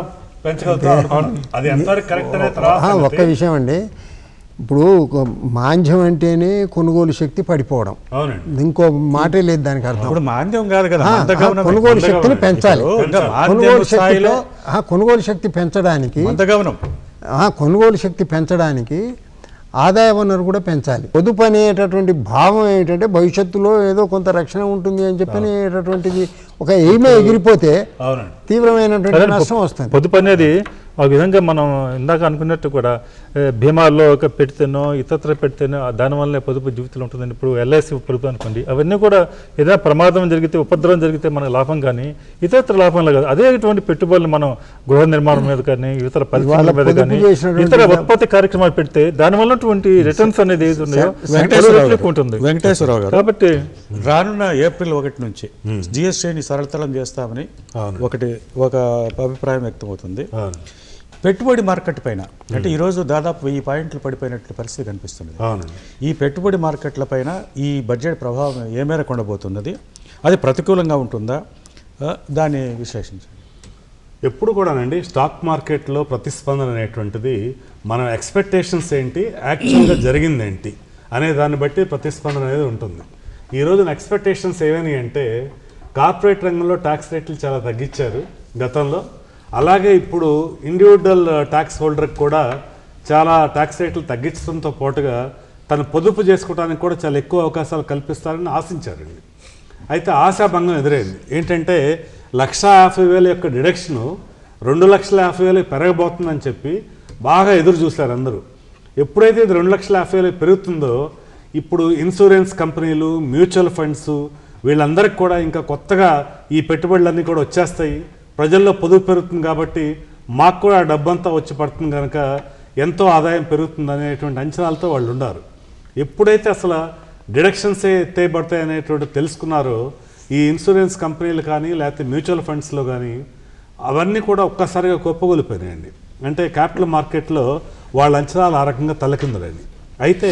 పెంచగలుగుతాం అది ఎంతవరకు కరెక్ట్ అనే తర్వాత ఆహా, ఒక్క సంగతి. విషయం అండి ఇప్పుడు ఒక మాంద్యం అంటేనే కొనుగోలు శక్తి పడిపోవడం అవునండి ఇంకో మాటే లేదు దానికి అర్థం ఇప్పుడు మాంద్యం కాదు కదా ఆ, ఆ, మందగమనమే. కొనుగోలు శక్తిని మందగమనమే. పెంచాలి ఇప్పుడు ఇంకా మాంద్యం కొనుగోలు స్థాయిలో శక్తిలో ఆ, కొనుగోలు శక్తి పెంచడానికి మందగమనం ఆ, కొనుగోలు శక్తి పెంచడానికి ఆదాయ వనరు కూడా పెంచాలి పొదుపు అనేటటువంటి భావం ఏంటంటే భవిష్యత్తులో ఏదో కొంత రక్షణ ఉంటుంది అని చెప్పి అనేటటువంటిది ఒక ఎయిమే ఎగిరిపోతే అవునండి తీవ్రమైనటువంటి సరే, నష్టం పొ- వస్తుంది పొదుపు అనేది ఒక విధంగా మనం ఇందాక అనుకున్నట్టు కూడా ఏ, భీమాల్లో ఒక పెడితేనో ఇతరత్ర పెడితేనో ఆ దానివల్లనే పొదుపు జీవితంలో ఉంటుందని ఇప్పుడు ఎల్ఐసి పొదుపు అనుకోండి అవన్నీ కూడా ఏదైనా ప్రమాదం జరిగితే ఉపద్రవం జరిగితే మనకు లాభం కానీ ఇతరత్ర లాభం లేదు అదే ఇటువంటి పెట్టుబడులు మనం గృహ నిర్మాణం మీద కానీ ఇతర పరిశ్రమల ఇవాళ మీద పొదుపు కానీ చేసినటువంటి ఇతర ఉత్పత్తి కార్యక్రమాలు పెడితే దానివల్ల ఉన్నటువంటి రిటర్న్స్ అనేది ఏది ఉన్నాయో వెంకటేశ్వరరావు ఎక్కువ గారు, ఉంటుంది వెంకటేశ్వరరావు గారు కాబట్టి రానున్న ఏప్రిల్ ఒకటి నుంచి జిఎస్టీని సరళతరం చేస్తామని అవును. ఒకటి ఒక అభిప్రాయం వ్యక్తమవుతుంది అవును పెట్టుబడి మార్కెట్ పైన అంటే ఈరోజు దాదాపు వెయ్యి పాయింట్లు పడిపోయినట్లు పరిస్థితి కనిపిస్తున్నది అవునండి ఈ పెట్టుబడి మార్కెట్ల పైన ఈ బడ్జెట్ ప్రభావం ఏ మేరకు ఉండబోతున్నది అది ప్రతికూలంగా ఉంటుందా ఆ, దాన్ని విశ్లేషించండి ఎప్పుడు కూడానండి స్టాక్ మార్కెట్లో ప్రతిస్పందన అనేటువంటిది మన ఎక్స్పెక్టేషన్స్ ఏంటి యాక్చువల్గా జరిగింది ఏంటి అనే దాన్ని బట్టి ప్రతిస్పందన అనేది ఉంటుంది ఈ రోజున ఎక్స్పెక్టేషన్స్ ఏమని అంటే కార్పొరేట్ రంగంలో ట్యాక్స్ రేట్లు చాలా తగ్గించారు గతంలో అలాగే ఇప్పుడు ఇండివిజువల్ ట్యాక్స్ హోల్డర్కి కూడా చాలా ట్యాక్స్ రేట్లు తగ్గించడంతో పాటుగా తను పొదుపు చేసుకోవడానికి కూడా చాలా ఎక్కువ అవకాశాలు కల్పిస్తారని ఆశించారండి అయితే ఆశాభంగం ఎదురైంది ఏంటంటే లక్ష యాభై వేల యొక్క డిడక్షను రెండు లక్షల యాభై వేలకు పెరగబోతుందని చెప్పి బాగా ఎదురు చూశారు అందరూ ఎప్పుడైతే ఇది రెండు లక్షల యాభై వేలకు పెరుగుతుందో ఇప్పుడు ఇన్సూరెన్స్ కంపెనీలు మ్యూచువల్ ఫండ్స్ వీళ్ళందరికీ కూడా ఇంకా కొత్తగా ఈ పెట్టుబడులన్నీ కూడా వచ్చేస్తాయి ప్రజల్లో పొదుపు పెరుగుతుంది కాబట్టి మాకు కూడా ఆ డబ్బంతా వచ్చి పడుతుంది కనుక ఎంతో ఆదాయం పెరుగుతుంది అనేటువంటి అంచనాలతో వాళ్ళు ఉన్నారు ఎప్పుడైతే అసలు డిడక్షన్స్ ఎత్తేయబడతాయి అనేటువంటి తెలుసుకున్నారో ఈ ఇన్సూరెన్స్ కంపెనీలు కానీ లేకపోతే మ్యూచువల్ ఫండ్స్లో కానీ అవన్నీ కూడా ఒక్కసారిగా కుప్పగొలిపోయినాయండి అంటే క్యాపిటల్ మార్కెట్లో వాళ్ళ అంచనాలు ఆ రకంగా తలకిందులండి అయితే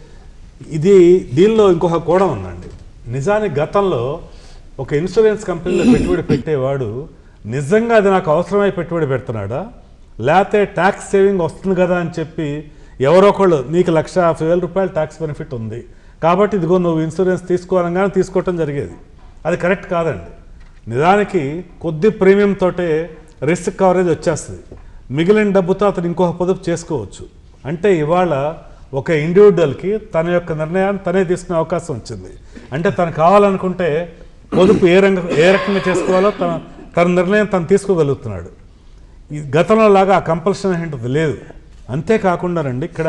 ఇది దీనిలో ఇంకొక కోణం ఉందండి నిజానికి గతంలో ఒక ఇన్సూరెన్స్ కంపెనీలో పెట్టుబడి పెట్టేవాడు నిజంగా అది నాకు అవసరమై పెట్టుబడి పెడుతున్నాడా లేకపోతే ట్యాక్స్ సేవింగ్ వస్తుంది కదా అని చెప్పి ఎవరో ఒకళ్ళు నీకు లక్ష యాభై వేల రూపాయలు ట్యాక్స్ బెనిఫిట్ ఉంది కాబట్టి ఇదిగో నువ్వు ఇన్సూరెన్స్ తీసుకోవాలని తీసుకోవటం జరిగేది అది కరెక్ట్ కాదండి నిజానికి కొద్ది ప్రీమియం తోటే రిస్క్ కవరేజ్ వచ్చేస్తుంది మిగిలిన డబ్బుతో అతను ఇంకొక పొదుపు చేసుకోవచ్చు అంటే ఇవాళ ఒక ఇండివిజువల్కి తన యొక్క నిర్ణయాన్ని తనే తీసుకునే అవకాశం వచ్చింది అంటే తను కావాలనుకుంటే పొదుపు ఏ రంగ ఏ రకంగా చేసుకోవాలో తన తన నిర్ణయం తను తీసుకోగలుగుతున్నాడు ఈ గతంలో లాగా ఆ కంపల్షన్ ఏంటది లేదు అంతేకాకుండా రండి ఇక్కడ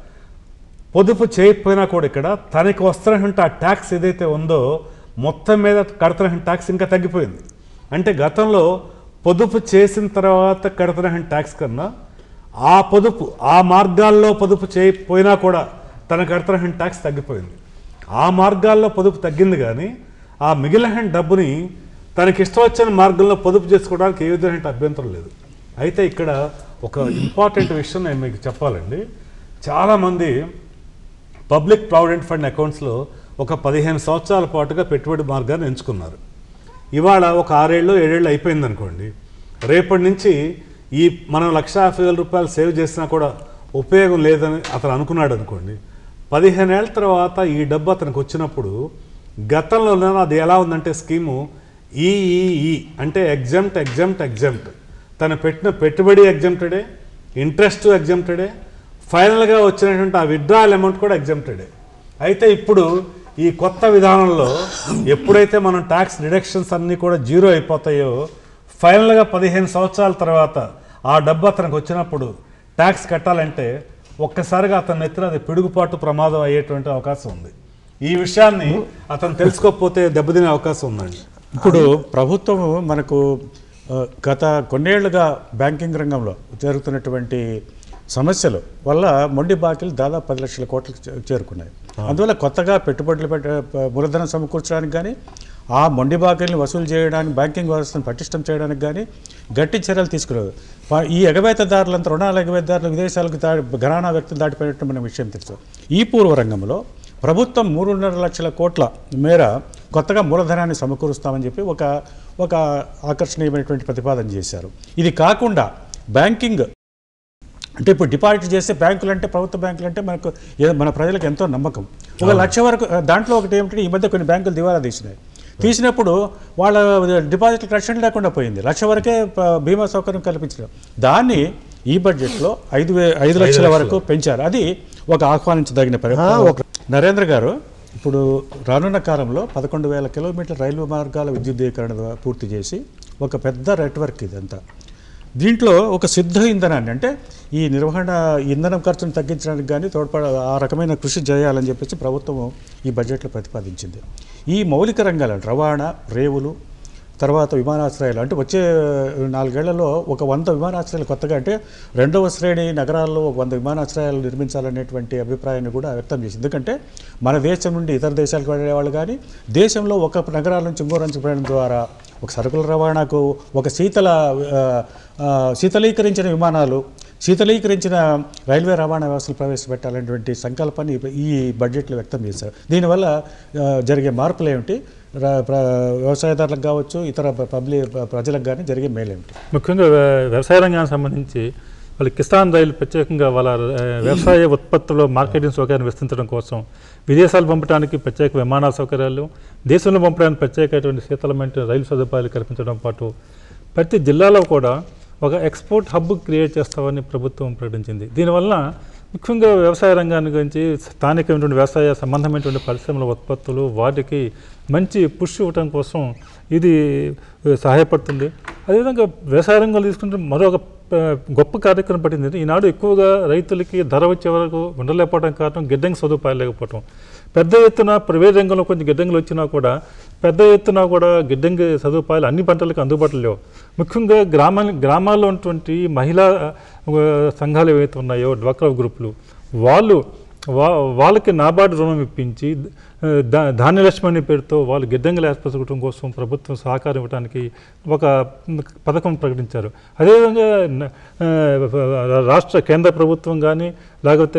పొదుపు చేయకపోయినా కూడా ఇక్కడ తనకి వస్తున్నటువంటి ఆ ట్యాక్స్ ఏదైతే ఉందో మొత్తం మీద కడుతున్న ట్యాక్స్ ఇంకా తగ్గిపోయింది అంటే గతంలో పొదుపు చేసిన తర్వాత కడుతున్న ట్యాక్స్ కన్నా ఆ పొదుపు ఆ మార్గాల్లో పొదుపు చేయకపోయినా కూడా తన కడుతున్న ట్యాక్స్ తగ్గిపోయింది ఆ మార్గాల్లో పొదుపు తగ్గింది కానీ ఆ మిగిలిన డబ్బుని తనకి ఇష్టం వచ్చిన మార్గంలో పొదుపు చేసుకోవడానికి ఏ విధమైన అభ్యంతరం లేదు అయితే ఇక్కడ ఒక ఇంపార్టెంట్ విషయం నేను మీకు చెప్పాలండి చాలామంది పబ్లిక్ ప్రావిడెంట్ ఫండ్ అకౌంట్స్లో ఒక పదిహేను సంవత్సరాల పాటుగా పెట్టుబడి మార్గాన్ని ఎంచుకున్నారు ఇవాళ ఒక ఆరేళ్ళు ఏడేళ్ళు అయిపోయింది అనుకోండి రేపటి నుంచి ఈ మనం లక్ష యాభై వేల రూపాయలు సేవ్ చేసినా కూడా ఉపయోగం లేదని అతను అనుకున్నాడు అనుకోండి పదిహేను ఏళ్ళ తర్వాత ఈ డబ్బు అతనికి వచ్చినప్పుడు గతంలో అది ఎలా ఉందంటే స్కీము ఈఈఈ అంటే ఎగ్జామ్ట్ ఎగ్జామ్ట్ ఎగ్జామ్ట్ తను పెట్టిన పెట్టుబడి ఎగ్జామ్టెడే ఇంట్రెస్ట్ ఎగ్జామ్టెడే ఫైనల్గా వచ్చినటువంటి ఆ విత్డ్రాయల్ అమౌంట్ కూడా ఎగ్జామ్టెడే అయితే ఇప్పుడు ఈ కొత్త విధానంలో ఎప్పుడైతే మనం ట్యాక్స్ డిడక్షన్స్ అన్నీ కూడా జీరో అయిపోతాయో ఫైనల్గా పదిహేను సంవత్సరాల తర్వాత ఆ డబ్బు అతనికి వచ్చినప్పుడు ట్యాక్స్ కట్టాలంటే ఒక్కసారిగా అతని నెత్తిన అది పిడుగుపాటు ప్రమాదం అయ్యేటువంటి అవకాశం ఉంది ఈ విషయాన్ని అతను తెలుసుకోకపోతే దెబ్బతినే అవకాశం ఉందండి ఇప్పుడు ప్రభుత్వం మనకు ఆ, గత కొన్నేళ్లుగా బ్యాంకింగ్ రంగంలో జరుగుతున్నటువంటి సమస్యలు వల్ల మొండి బాకీలు దాదాపు పది లక్షల కోట్లకు చే- చేరుకున్నాయి అందువల్ల కొత్తగా పెట్టుబడులు పెట్ట ప- మూలధనం సమకూర్చడానికి కానీ ఆ మొండి బాకీలను వసూలు చేయడానికి బ్యాంకింగ్ వ్యవస్థను పటిష్టం చేయడానికి కానీ గట్టి చర్యలు తీసుకున్నారు ప- ఈ ఎగవేతదారులంతా రుణాల ఎగవేతదారులు విదేశాలకు దాడి ఘరానా వ్యక్తులు దాటిపోయినట్టు మన విషయం తెలుసు ఈ పూర్వ రంగంలో ప్రభుత్వం మూడున్నర లక్షల కోట్ల మేర కొత్తగా మూలధనాన్ని సమకూరుస్తామని చెప్పి ఒక ఒక ఆకర్షణీయమైనటువంటి ప్రతిపాదన చేశారు ఇది కాకుండా బ్యాంకింగ్ అంటే ఇప్పుడు డిపాజిట్ చేస్తే బ్యాంకులు అంటే ప్రభుత్వ బ్యాంకులు అంటే మనకు ఏ- మన ప్రజలకు ఎంతో నమ్మకం ఒక లక్ష వరకు దాంట్లో ఒకటి ఏమిటంటే ఈ మధ్య కొన్ని బ్యాంకులు దివాలా తీసినాయి తీసినప్పుడు వాళ్ళ డిపాజిట్ రక్షణ లేకుండా పోయింది లక్ష వరకే ప- బీమా సౌకర్యం కల్పించడం దాన్ని ఈ బడ్జెట్లో ఐదు వే ఐదు లక్షల వరకు పెంచారు అది ఒక ఆహ్వానించదగిన పరి నరేంద్ర గారు ఇప్పుడు రానున్న కాలంలో పదకొండు వేల కిలోమీటర్ల రైల్వే మార్గాల విద్యుద్దీకరణ ద్వారా పూర్తి చేసి ఒక పెద్ద నెట్వర్క్ ఇదంతా దీంట్లో ఒక సిద్ధ ఇంధనాన్ని అంటే ఈ నిర్వహణ ఇంధనం ఖర్చును తగ్గించడానికి కానీ తోడ్పడ ఆ రకమైన కృషి చేయాలని చెప్పేసి ప్రభుత్వం ఈ బడ్జెట్లో ప్రతిపాదించింది ఈ మౌలిక రంగాలు రవాణా రేవులు తర్వాత విమానాశ్రయాలు అంటే వచ్చే నాలుగేళ్లలో ఒక వంద విమానాశ్రయాలు కొత్తగా అంటే రెండవ శ్రేణి నగరాల్లో ఒక వంద విమానాశ్రయాలు నిర్మించాలనేటువంటి అభిప్రాయాన్ని కూడా వ్యక్తం చేసింది ఎందుకంటే మన దేశం నుండి ఇతర దేశాలకు వెళ్ళే వాళ్ళు కానీ దేశంలో ఒక నగరాల నుంచి ఇంకో నుంచి ప్రయాణం ద్వారా ఒక సరుకుల రవాణాకు ఒక శీతల ఆ, ఆ, శీతలీకరించిన విమానాలు శీతలీకరించిన రైల్వే రవాణా వ్యవస్థలు ప్రవేశపెట్టాలనేటువంటి సంకల్పాన్ని ఈ బడ్జెట్లో వ్యక్తం చేశారు దీనివల్ల ఆ, జరిగే మార్పులు ఏమిటి ర- ప్ర- వ్యవసాయదారులకు కావచ్చు ఇతర పబ్లిక్ ప్రజలకు కానీ జరిగే మేలేమిటి ముఖ్యంగా వ్య- వ్యవసాయ రంగానికి సంబంధించి వాళ్ళ కిసాన్ రైలు ప్రత్యేకంగా వాళ్ళ ఆ, వ్యవసాయ ఉత్పత్తుల మార్కెటింగ్ సౌకర్యాన్ని విస్తరించడం కోసం విదేశాలు పంపడానికి ప్రత్యేక విమానాల సౌకర్యాలు దేశంలో పంపడానికి ప్రత్యేకమైనటువంటి శీతలమైన రైలు సదుపాయాలు కల్పించడం పాటు ప్రతి జిల్లాలో కూడా ఒక ఎక్స్పోర్ట్ హబ్ క్రియేట్ చేస్తామని ప్రభుత్వం ప్రకటించింది దీనివల్ల ముఖ్యంగా వ్యవసాయ రంగాన్ని గురించి స్థానికమైనటువంటి వ్యవసాయ సంబంధమైనటువంటి పరిశ్రమల ఉత్పత్తులు వాటికి మంచి పుష్ ఇవ్వటం కోసం ఇది ఆ, సహాయపడుతుంది అదేవిధంగా వ్యవసాయ రంగంలో తీసుకుంటే మరొక ఆ, గొప్ప కార్యక్రమం పట్టింది ఈనాడు ఎక్కువగా రైతులకి ధర వచ్చే వరకు ఉండలేకపోవడం కారణం గిడ్డంగి సదుపాయాలు లేకపోవడం పెద్ద ఎత్తున ప్రైవేట్ రంగంలో కొంచెం గిడ్డంగులు వచ్చినా కూడా పెద్ద ఎత్తున కూడా గిడ్డంగి సదుపాయాలు అన్ని పంటలకు అందుబాటులో లేవు ముఖ్యంగా గ్రామా గ్రామాల్లో ఉన్నటువంటి మహిళా ఆ, సంఘాలు ఏవైతే ఉన్నాయో డ్వాక్రా గ్రూపులు వాళ్ళు వా వాళ్ళకి నాబార్డు రుణం ఇప్పించి ఆ, దా ధాన్యలక్ష్మి అనే పేరుతో వాళ్ళు గిడ్డంగులు ఏర్పరచుకోవడం కోసం ప్రభుత్వం సహకారం ఇవ్వడానికి ఒక పథకం ప్రకటించారు అదేవిధంగా న- ఆ, రాష్ట్ర కేంద్ర ప్రభుత్వం కానీ లేకపోతే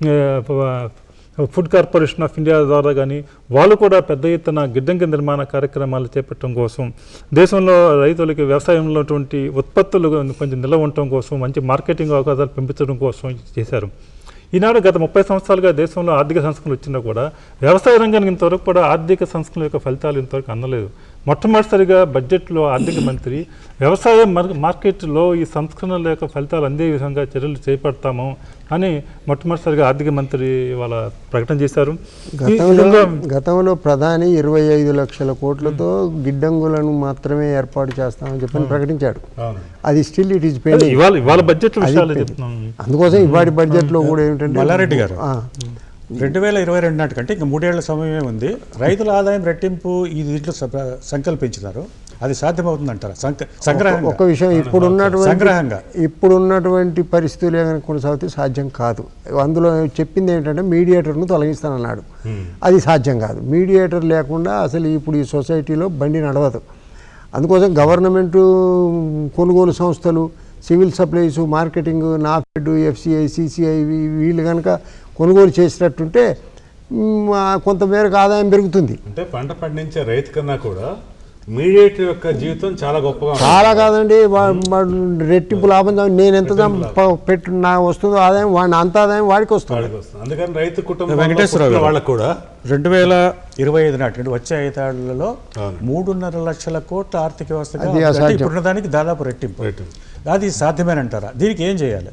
ఆ, ఫుడ్ కార్పొరేషన్ ఆఫ్ ఇండియా ద్వారా కానీ వాళ్ళు కూడా పెద్ద ఎత్తున గిడ్డంగి నిర్మాణ కార్యక్రమాలు చేపట్టడం కోసం దేశంలో రైతులకి వ్యవసాయంలో ఉన్నటువంటి ఉత్పత్తులు కొంచెం నిల్వ ఉండటం కోసం మంచి మార్కెటింగ్ అవకాశాలు పెంపించడం కోసం చేశారు ఈనాడు గత ముప్పై సంవత్సరాలుగా దేశంలో ఆర్థిక సంస్కరణలు వచ్చినా కూడా వ్యవసాయ రంగానికి ఇంతవరకు కూడా ఆర్థిక సంస్కరణల యొక్క ఫలితాలు ఇంతవరకు అందలేదు మొట్టమొదటిసారిగా బడ్జెట్లో ఆర్థిక మంత్రి వ్యవసాయ మార్- మార్కెట్లో ఈ సంస్కరణల యొక్క ఫలితాలు అందే విధంగా చర్యలు చేపడతాము అని మొట్టమొదటిసారిగా ఆర్థిక మంత్రి వాళ్ళ ప్రకటన చేశారు ఈ గతంలో విధంగా గతంలో ప్రధాని ఇరవై ఐదు లక్షల కోట్లతో గిడ్డంగులను మాత్రమే ఏర్పాటు చేస్తామని చెప్పని ప్రకటించాడు అవును అది స్టిల్ ఇట్ ఈస్ అదే పెండింగ్ ఇవాళ ఇవాళ బడ్జెట్ విషయాలు అది చెప్తున్నాం అందుకోసం ఇవాటి బడ్జెట్లో కూడా ఏమిటంటే మల్లారెడ్డి గారు. ఆ, రెండు వేల ఇరవై రెండు నాటికంటే ఇంకా మూడేళ్ల సమయమే ఉంది రైతుల ఆదాయం రెట్టింపు ఈ దీంట్లో స- సంకల్పించినారు అది సాధ్యమవుతుందంటారా సంక సంగ్రహంగా ఒక విషయం ఇప్పుడు ఉన్నటువంటి సంగ్రహంగా. ఇప్పుడు ఉన్నటువంటి పరిస్థితులు ఏమైనా కొనసాగితే సాధ్యం కాదు అందులో చెప్పింది ఏంటంటే మీడియేటర్ను తొలగిస్తానన్నాడు అది సాధ్యం కాదు మీడియేటర్ లేకుండా అసలు ఇప్పుడు ఈ సొసైటీలో బండి నడవదు అందుకోసం గవర్నమెంటు కొనుగోలు సంస్థలు civil supplies marketing NAFED FCI CCI వీళ్ళు కనుక కొనుగోలు చేసినట్టుంటే మ్, ఆ కొంతమేరకు ఆదాయం పెరుగుతుంది అంటే పంట పండించే రైతు కన్నా కూడా మీడియేటర్ యొక్క జీవితం చాలా గొప్పగా ఉంటుంది. చాలా కాదండి వా- వాడు రెట్టింపు లాభం దా- నేను ఎంత దా- ప- పెట్టు నా వస్తుందో ఆదాయం వాడిని అంత ఆదాయం వాడికి వస్తుంది వాడికి వస్తుంది అందుకని రైతు కుటుంబం వెంకటేశ్వరరావు గారు. వాళ్ళకు కూడా రెండు వేల ఇరవై ఐదు నాటి అంటే వచ్చే ఐదేళ్లలో అవును. మూడున్నర లక్షల కోట్ల ఆర్థిక వ్యవస్థగా అది అంటే అసాధ్యం. ఇప్పుడున్న దానికి దాదాపు రెట్టింపు రెట్టింపు. అది సాధ్యమేనంటారా దీనికి ఏం చేయాలి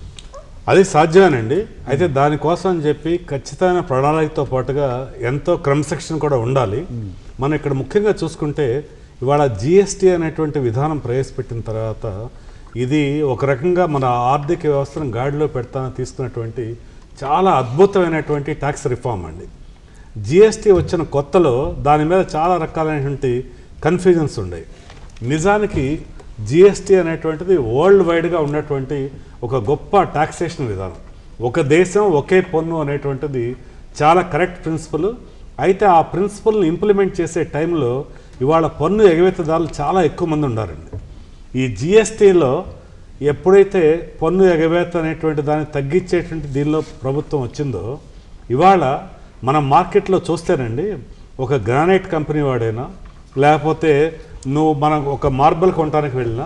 అది సాధ్యమేనండి అయితే దానికోసం అని చెప్పి ఖచ్చితమైన ప్రణాళికతో పాటుగా ఎంతో క్రమశిక్షణ కూడా ఉండాలి మనం ఇక్కడ ముఖ్యంగా చూసుకుంటే ఇవాళ జిఎస్టీ అనేటువంటి విధానం ప్రవేశపెట్టిన తర్వాత ఇది ఒక రకంగా మన ఆర్థిక వ్యవస్థను గాడిలో పెడతానని తీసుకున్నటువంటి చాలా అద్భుతమైనటువంటి ట్యాక్స్ రిఫార్మ్ అండి జిఎస్టీ వచ్చిన కొత్తలో దాని మీద చాలా రకాలైనటువంటి కన్ఫ్యూజన్స్ ఉన్నాయి నిజానికి జిఎస్టీ అనేటువంటిది వరల్డ్ వైడ్గా ఉన్నటువంటి ఒక గొప్ప టాక్సేషన్ విధానం ఒక దేశం ఒకే పన్ను అనేటువంటిది చాలా కరెక్ట్ ప్రిన్సిపల్ అయితే ఆ ప్రిన్సిపల్ని ఇంప్లిమెంట్ చేసే టైంలో ఇవాళ పన్ను ఎగవేతదారులు చాలా ఎక్కువ మంది ఉన్నారండి ఈ జిఎస్టీలో ఎప్పుడైతే పన్ను ఎగవేత అనేటువంటి దాన్ని తగ్గించేటువంటి దీనిలో ప్రభుత్వం వచ్చిందో ఇవాళ మనం మార్కెట్లో చూస్తేనండి ఒక గ్రానైట్ కంపెనీ వాడైనా లేకపోతే నువ్వు మనం ఒక మార్బల్ కొనడానికి వెళ్ళినా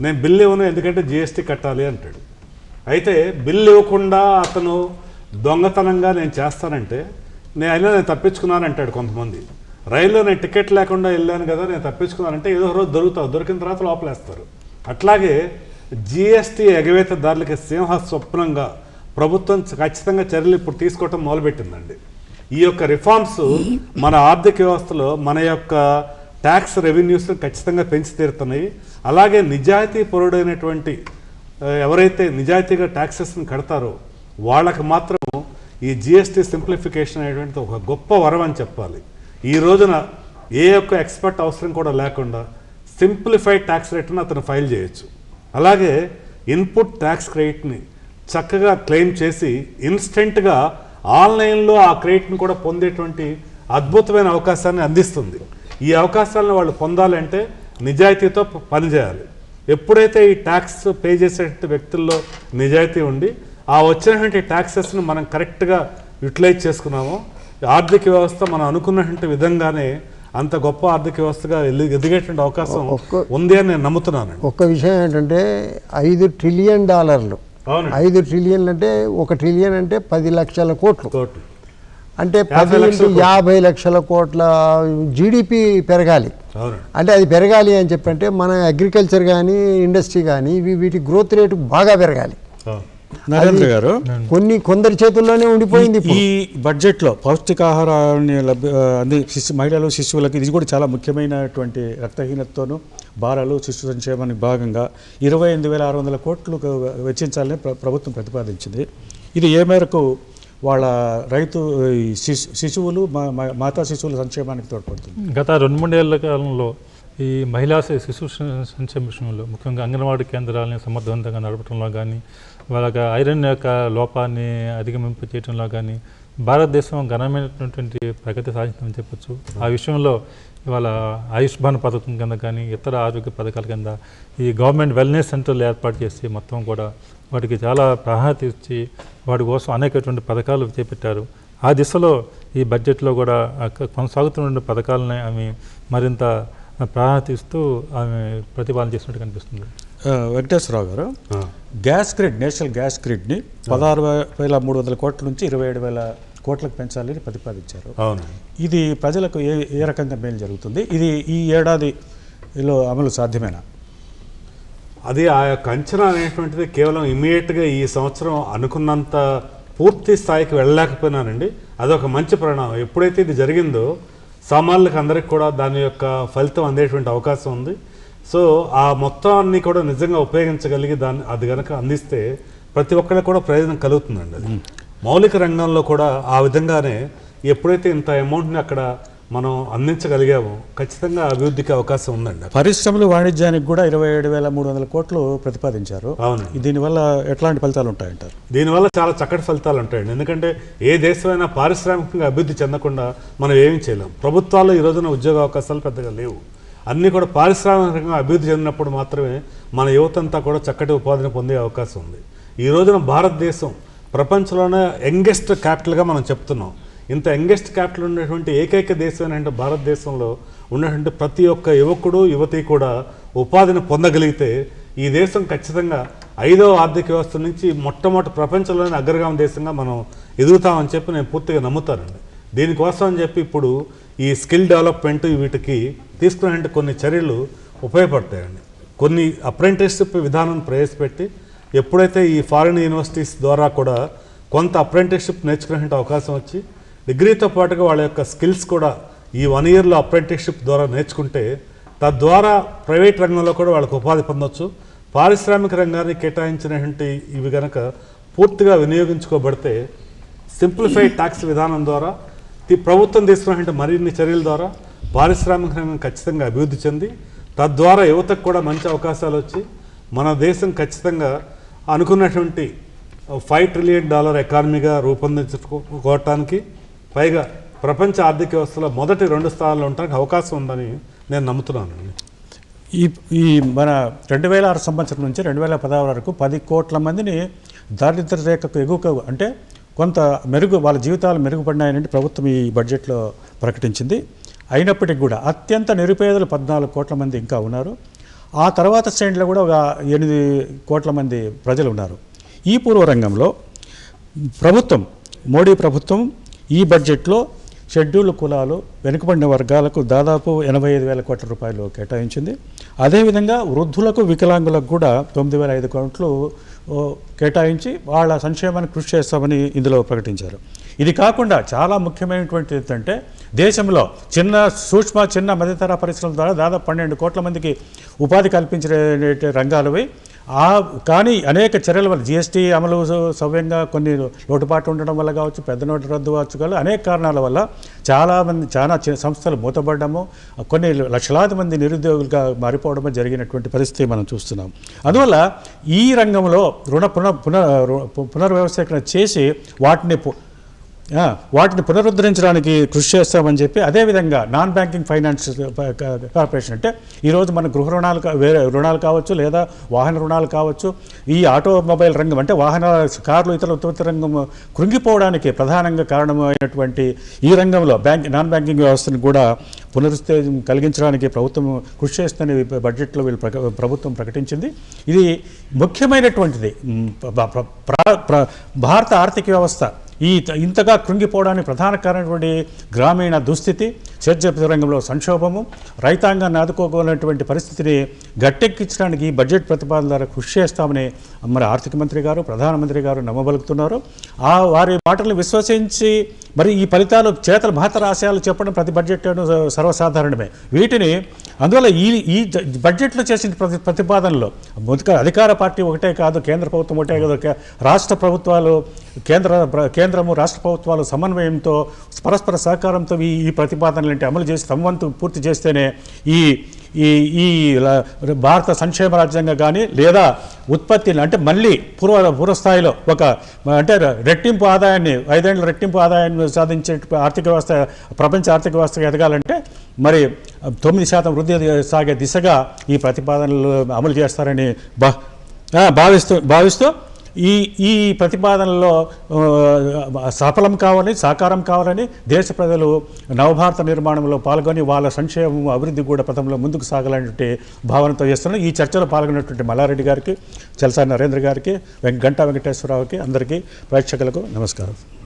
నేను బిల్లు ఇవ్వను ఎందుకంటే జిఎస్టీ కట్టాలి అంటాడు అయితే బిల్లు ఇవ్వకుండా అతను దొంగతనంగా నేను చేస్తానంటే నేను అయినా నేను తప్పించుకున్నాను అంటాడు కొంతమంది రైల్లో నేను టికెట్ లేకుండా వెళ్ళాను కదా నేను తప్పించుకున్నానంటే ఏదో ఒక రోజు దొరుకుతావు దొరికిన తర్వాత లోపలేస్తారు అట్లాగే జిఎస్టీ ఎగవేతదారులకి సింహ స్వప్నంగా ప్రభుత్వం ఖచ్చితంగా చర్యలు ఇప్పుడు తీసుకోవటం మొదలుపెట్టిందండి ఈ యొక్క రిఫార్మ్స్ మన ఆర్థిక వ్యవస్థలో మన యొక్క ట్యాక్స్ రెవెన్యూస్ ఖచ్చితంగా పెంచి తీరుతున్నాయి అలాగే నిజాయితీ పరుడైనటువంటి ఆ, ఎవరైతే నిజాయితీగా ట్యాక్సెస్ని కడతారో వాళ్ళకి మాత్రం ఈ జిఎస్టీ సింప్లిఫికేషన్ అనేటువంటిది ఒక గొప్ప వరం అని చెప్పాలి ఈ రోజున ఏ ఒక్క ఎక్స్పర్ట్ అవసరం కూడా లేకుండా సింప్లిఫైడ్ ట్యాక్స్ రేట్ని అతను ఫైల్ చేయొచ్చు అలాగే ఇన్పుట్ ట్యాక్స్ క్రెడిట్ని చక్కగా క్లెయిమ్ చేసి ఇన్స్టెంట్గా ఆన్లైన్లో ఆ క్రెడిట్ని కూడా పొందేటువంటి అద్భుతమైన అవకాశాన్ని అందిస్తుంది ఈ అవకాశాలను వాళ్ళు పొందాలంటే నిజాయితీతో ప- పనిచేయాలి ఎప్పుడైతే ఈ ట్యాక్స్ పే చేసే వ్యక్తుల్లో నిజాయితీ ఉండి ఆ వచ్చినటువంటి ట్యాక్సెస్ని మనం కరెక్ట్గా యూటిలైజ్ చేసుకున్నామో ఆర్థిక వ్యవస్థ మనం అనుకున్నటువంటి విధంగానే అంత గొప్ప ఆర్థిక వ్యవస్థగా ఎల్లి- ఎదిగేటువంటి అవకాశం ఒక్క- ఉంది అని నేను నమ్ముతున్నాను ఒక్క విషయం ఏంటంటే ఐదు ట్రిలియన్ డాలర్లు అవునండి ఐదు ట్రిలియన్లు అంటే ఒక ట్రిలియన్ అంటే పది లక్షల కోట్లు కోట్లు అంటే యాభై పది లక్షల ఇంటూ కోట్లు. యాభై లక్షల కోట్ల జీడిపి పెరగాలి అవునండి అంటే అది పెరగాలి అని చెప్పంటే మన అగ్రికల్చర్ కానీ ఇండస్ట్రీ కానీ ఇవి వీటి గ్రోత్ రేటు బాగా పెరగాలి అవును నరేంద్ర గారు కొన్ని కొందరి చేతుల్లోనే ఉండిపోయింది ఇప్పుడు ఈ బడ్జెట్లో పౌష్టికాహారాన్ని లభ్య అంది శిశు మహిళలు శిశువులకి ఇది కూడా చాలా ముఖ్యమైనటువంటి రక్తహీనతతోనూ బాలలు శిశు సంక్షేమానికి భాగంగా ఇరవై ఎనిమిది వేల ఆరు వందల కోట్లు వెచ్చించాలని ప్ర- ప్రభుత్వం ప్రతిపాదించింది ఇది ఏ మేరకు వాళ్ళ రైతు ఈ శిశు శిశువులు మా- మా- మాతా శిశువుల సంక్షేమానికి తోడ్పడుతుంది గత రెండు మూడేళ్ల కాలంలో ఈ మహిళా శి- శిశు స- సంక్షేమ విషయంలో ముఖ్యంగా అంగన్వాడీ కేంద్రాలని సమర్థవంతంగా నడపడంలో కానీ వాళ్ళకి ఐరన్ యొక్క లోపాన్ని అధిగమింపు చేయడంలో కానీ భారతదేశం ఘనమైనటువంటి ప్రగతి సాధించిందని చెప్పొచ్చు ఆ విషయంలో ఇవాళ ఆయుష్మాన్ పథకం కింద కానీ ఇతర ఆరోగ్య పథకాల కింద ఈ గవర్నమెంట్ వెల్నెస్ సెంటర్లు ఏర్పాటు చేసి మొత్తం కూడా వాటికి చాలా ప్రాధాన్యత ఇచ్చి వాటి కోసం అనేకటువంటి పథకాలు చేపట్టారు ఆ దిశలో ఈ బడ్జెట్లో కూడా ఆ క- కొనసాగుతున్న పథకాలని ఆమె మరింత ప్రాధాన్యత ఇస్తూ ఆమె ప్రతిపాదన చేసినట్టు కనిపిస్తుంది ఆ, వెంకటేశ్వరరావు గారు ఆ. గ్యాస్ గ్రిడ్ నేషనల్ గ్యాస్ గ్రిడ్ని పదహారు వే- వేల మూడు వందల కోట్ల నుంచి ఇరవై ఏడు వేల కోట్లకు పెంచాలని ప్రతిపాదించారు అవునండి ఇది ప్రజలకు ఏ ఏ రకంగా మేలు జరుగుతుంది ఇది ఈ ఏడాదిలో అమలు సాధ్యమేనా అది ఆ యొక్క అంచనా అనేటువంటిది కేవలం ఇమీడియట్గా ఈ సంవత్సరం అనుకున్నంత పూర్తి స్థాయికి వెళ్ళలేకపోయినానండి అదొక మంచి పరిణామం ఎప్పుడైతే ఇది జరిగిందో సామాన్యులకు అందరికి కూడా దాని యొక్క ఫలితం అందేటువంటి అవకాశం ఉంది సో ఆ మొత్తాన్ని కూడా నిజంగా ఉపయోగించగలిగి దాన్ని అది కనుక అందిస్తే ప్రతి ఒక్కరికి కూడా ప్రయోజనం కలుగుతుందండి అది మౌలిక రంగంలో కూడా ఆ విధంగానే ఎప్పుడైతే ఇంత అమౌంట్ని అక్కడ మనం అందించగలిగామో ఖచ్చితంగా అభివృద్ధికి అవకాశం ఉందండి పరిశ్రమలు వాణిజ్యానికి కూడా ఇరవై ఏడు వేల మూడు వందల కోట్లు ప్రతిపాదించారు అవును దీనివల్ల ఎట్లాంటి ఫలితాలు ఉంటాయంటారు దీనివల్ల చాలా చక్కటి ఫలితాలు ఉంటాయండి ఎందుకంటే ఏ దేశమైనా పారిశ్రామికంగా అభివృద్ధి చెందకుండా మనం ఏమీ చేయలేం ప్రభుత్వాలు ఈ రోజున ఉద్యోగ అవకాశాలు పెద్దగా లేవు అన్నీ కూడా పారిశ్రామికంగా అభివృద్ధి చెందినప్పుడు మాత్రమే మన యువత అంతా కూడా చక్కటి ఉపాధిని పొందే అవకాశం ఉంది ఈ రోజున భారతదేశం ప్రపంచంలోనే యంగెస్ట్ క్యాపిటల్గా మనం చెప్తున్నాం ఇంత యంగెస్ట్ క్యాపిటల్ ఉన్నటువంటి ఏకైక దేశం అంటే భారతదేశంలో ఉన్నటువంటి ప్రతి ఒక్క యువకుడు యువతి కూడా ఉపాధిని పొందగలిగితే ఈ దేశం ఖచ్చితంగా ఐదవ ఆర్థిక వ్యవస్థ నుంచి మొట్టమొదటి ప్రపంచంలోని అగ్రగామి దేశంగా మనం ఎదుగుతామని చెప్పి నేను పూర్తిగా నమ్ముతానండి దీనికోసం అని చెప్పి ఇప్పుడు ఈ స్కిల్ డెవలప్మెంట్ వీటికి తీసుకునే కొన్ని చర్యలు ఉపయోగపడతాయండి కొన్ని అప్రెంటిస్షిప్ విధానం ప్రవేశపెట్టి ఎప్పుడైతే ఈ ఫారిన్ యూనివర్సిటీస్ ద్వారా కూడా కొంత అప్రెంటిస్షిప్ నేర్చుకునే అవకాశం వచ్చి డిగ్రీతో పాటుగా వాళ్ళ యొక్క స్కిల్స్ కూడా ఈ వన్ ఇయర్లో అప్రెంటిస్షిప్ ద్వారా నేర్చుకుంటే తద్వారా ప్రైవేట్ రంగంలో కూడా వాళ్ళకి ఉపాధి పొందొచ్చు పారిశ్రామిక రంగాన్ని కేటాయించినటువంటి ఇవి గనక పూర్తిగా వినియోగించుకోబడితే సింప్లిఫైడ్ ట్యాక్స్ విధానం ద్వారా తి- ప్రభుత్వం తీసుకున్నటువంటి మరిన్ని చర్యల ద్వారా పారిశ్రామిక రంగం ఖచ్చితంగా అభివృద్ధి చెంది తద్వారా యువతకు కూడా మంచి అవకాశాలు వచ్చి మన దేశం ఖచ్చితంగా అనుకున్నటువంటి ఫైవ్ ట్రిలియన్ డాలర్ ఎకానమీగా రూపొందించుకోవటానికి పైగా ప్రపంచ ఆర్థిక వ్యవస్థలో మొదటి రెండు స్థానాల్లో ఉండడానికి అవకాశం ఉందని నేను నమ్ముతున్నాను ఈ ఈ మన రెండు వేల ఆరు సంవత్సరం నుంచి రెండు వేల పదహారు వరకు పది కోట్ల మందిని దారిద్ర రేఖకు ఎగువ అంటే కొంత మెరుగు వాళ్ళ జీవితాలు మెరుగుపడినాయని ప్రభుత్వం ఈ బడ్జెట్లో ప్రకటించింది అయినప్పటికీ కూడా అత్యంత నిరుపేదలు పద్నాలుగు కోట్ల మంది ఇంకా ఉన్నారు ఆ తర్వాత శ్రేణిలో కూడా ఒక ఎనిమిది కోట్ల మంది ప్రజలు ఉన్నారు ఈ పూర్వ రంగంలో ప్రభుత్వం మోడీ ప్రభుత్వం ఈ బడ్జెట్లో షెడ్యూల్ కులాలు వెనుకబడిన వర్గాలకు దాదాపు ఎనభై ఐదు వేల కోట్ల రూపాయలు కేటాయించింది అదేవిధంగా వృద్ధులకు వికలాంగులకు కూడా తొమ్మిది వేల ఐదు కోట్లు ఓ, కేటాయించి వాళ్ళ సంక్షేమానికి కృషి చేస్తామని ఇందులో ప్రకటించారు ఇది కాకుండా చాలా ముఖ్యమైనటువంటి ఏంటంటే దేశంలో చిన్న సూక్ష్మ చిన్న మధ్యతర పరిశ్రమల ద్వారా దాదాపు పన్నెండు కోట్ల మందికి ఉపాధి కల్పించే రంగాలవి ఆ కానీ అనేక చర్యల వల్ల జిఎస్టీ అమలు స- సవ్యంగా కొన్ని లోటుపాట్లు ఉండడం వల్ల కావచ్చు పెద్ద నోటు రద్దు కావచ్చు కానీ అనేక కారణాల వల్ల చాలామంది చాలా చిన్న సంస్థలు మూతపడ్డము కొన్ని లక్షలాది మంది నిరుద్యోగులుగా మారిపోవడము జరిగినటువంటి పరిస్థితి మనం చూస్తున్నాం అందువల్ల ఈ రంగంలో రుణ పునః పునః పునర్వ్యవస్థీకరణ చేసి వాటిని పు- ఆ, వాటిని పునరుద్ధరించడానికి కృషి చేస్తామని చెప్పి అదేవిధంగా నాన్ బ్యాంకింగ్ ఫైనాన్స్ కార్పొరేషన్ అంటే ఈరోజు మన గృహ రుణాలు కా- వేరే రుణాలు కావచ్చు లేదా వాహన రుణాలు కావచ్చు ఈ ఆటోమొబైల్ రంగం అంటే వాహన కార్లు ఇతర ఉత్పత్తి రంగం కృంగిపోవడానికి ప్రధానంగా కారణమైనటువంటి ఈ రంగంలో బ్యాంక్ నాన్ బ్యాంకింగ్ వ్యవస్థను కూడా పునరుత్తేజం కలిగించడానికి ప్రభుత్వం కృషి చేస్తుందని బడ్జెట్లో వీళ్ళు ప్రక- ప్రభుత్వం ప్రకటించింది ఇది ముఖ్యమైనటువంటిది మ్, ప్ర- ప్ర- ప్ర- ప్ర- భారత ఆర్థిక వ్యవస్థ ఈ త- ఇంతగా కృంగిపోవడానికి ప్రధాన కారణమైనటువంటి గ్రామీణ దుస్థితి సేద్య రంగంలో సంక్షోభము రైతాంగాన్ని ఆదుకోగలిగినటువంటి పరిస్థితిని గట్టెక్కించడానికి ఈ బడ్జెట్ ప్రతిపాదన ద్వారా కృషి చేస్తామని మరి ఆర్థిక మంత్రి గారు ప్రధానమంత్రి గారు నమ్మబలుకుతున్నారు ఆ వారి మాటలు విశ్వసించి మరి ఈ ఫలితాలు చేతల మహత్తర ఆశయాలు చెప్పడం ప్రతి బడ్జెట్లోనూ సర్వసాధారణమే వీటిని అందువల్ల ఈ ఈ జ- బడ్జెట్లో చేసిన ప్రతి ప్రతిపాదనలో ముందుగా అధికార పార్టీ ఒకటే కాదు కేంద్ర ప్రభుత్వం ఒకటే కాదు కే- రాష్ట్ర ప్రభుత్వాలు కేంద్ర ప్ర- కేంద్రము రాష్ట్ర ప్రభుత్వాలు సమన్వయంతో పరస్పర సహకారంతో ఈ ఈ ప్రతిపాదనలంటే అమలు చేసి తమ వంతు పూర్తి చేస్తేనే ఈ ఈ ఈ ల- భారత సంక్షేమ రాజ్యాంగం కానీ లేదా ఉత్పత్తిని అంటే మళ్ళీ పూర్వ పూర్వస్థాయిలో ఒక అంటే రెట్టింపు ఆదాయాన్ని ఐదేళ్ల రెట్టింపు ఆదాయాన్ని సాధించే ఆర్థిక వ్యవస్థ ప్రపంచ ఆర్థిక వ్యవస్థగా ఎదగాలంటే మరి తొమ్మిది శాతం వృద్ధి సాగే దిశగా ఈ ప్రతిపాదనలు అమలు చేస్తారని బా ఆ, భావిస్తూ భావిస్తూ ఈ ఈ ప్రతిపాదనలో ఆ, సఫలం కావాలని సాకారం కావాలని దేశ ప్రజలు నవభారత నిర్మాణంలో పాల్గొని వాళ్ళ సంక్షేమం అభివృద్ధి కూడా పథంలో ముందుకు సాగాలనేటువంటి భావనతో చేస్తున్నాం ఈ చర్చలో పాల్గొన్నటువంటి మల్లారెడ్డి గారికి చలసాని నరేంద్ర గారికి వెంక గంటా వెంకటేశ్వరరావుకి అందరికీ ప్రేక్షకులకు నమస్కారం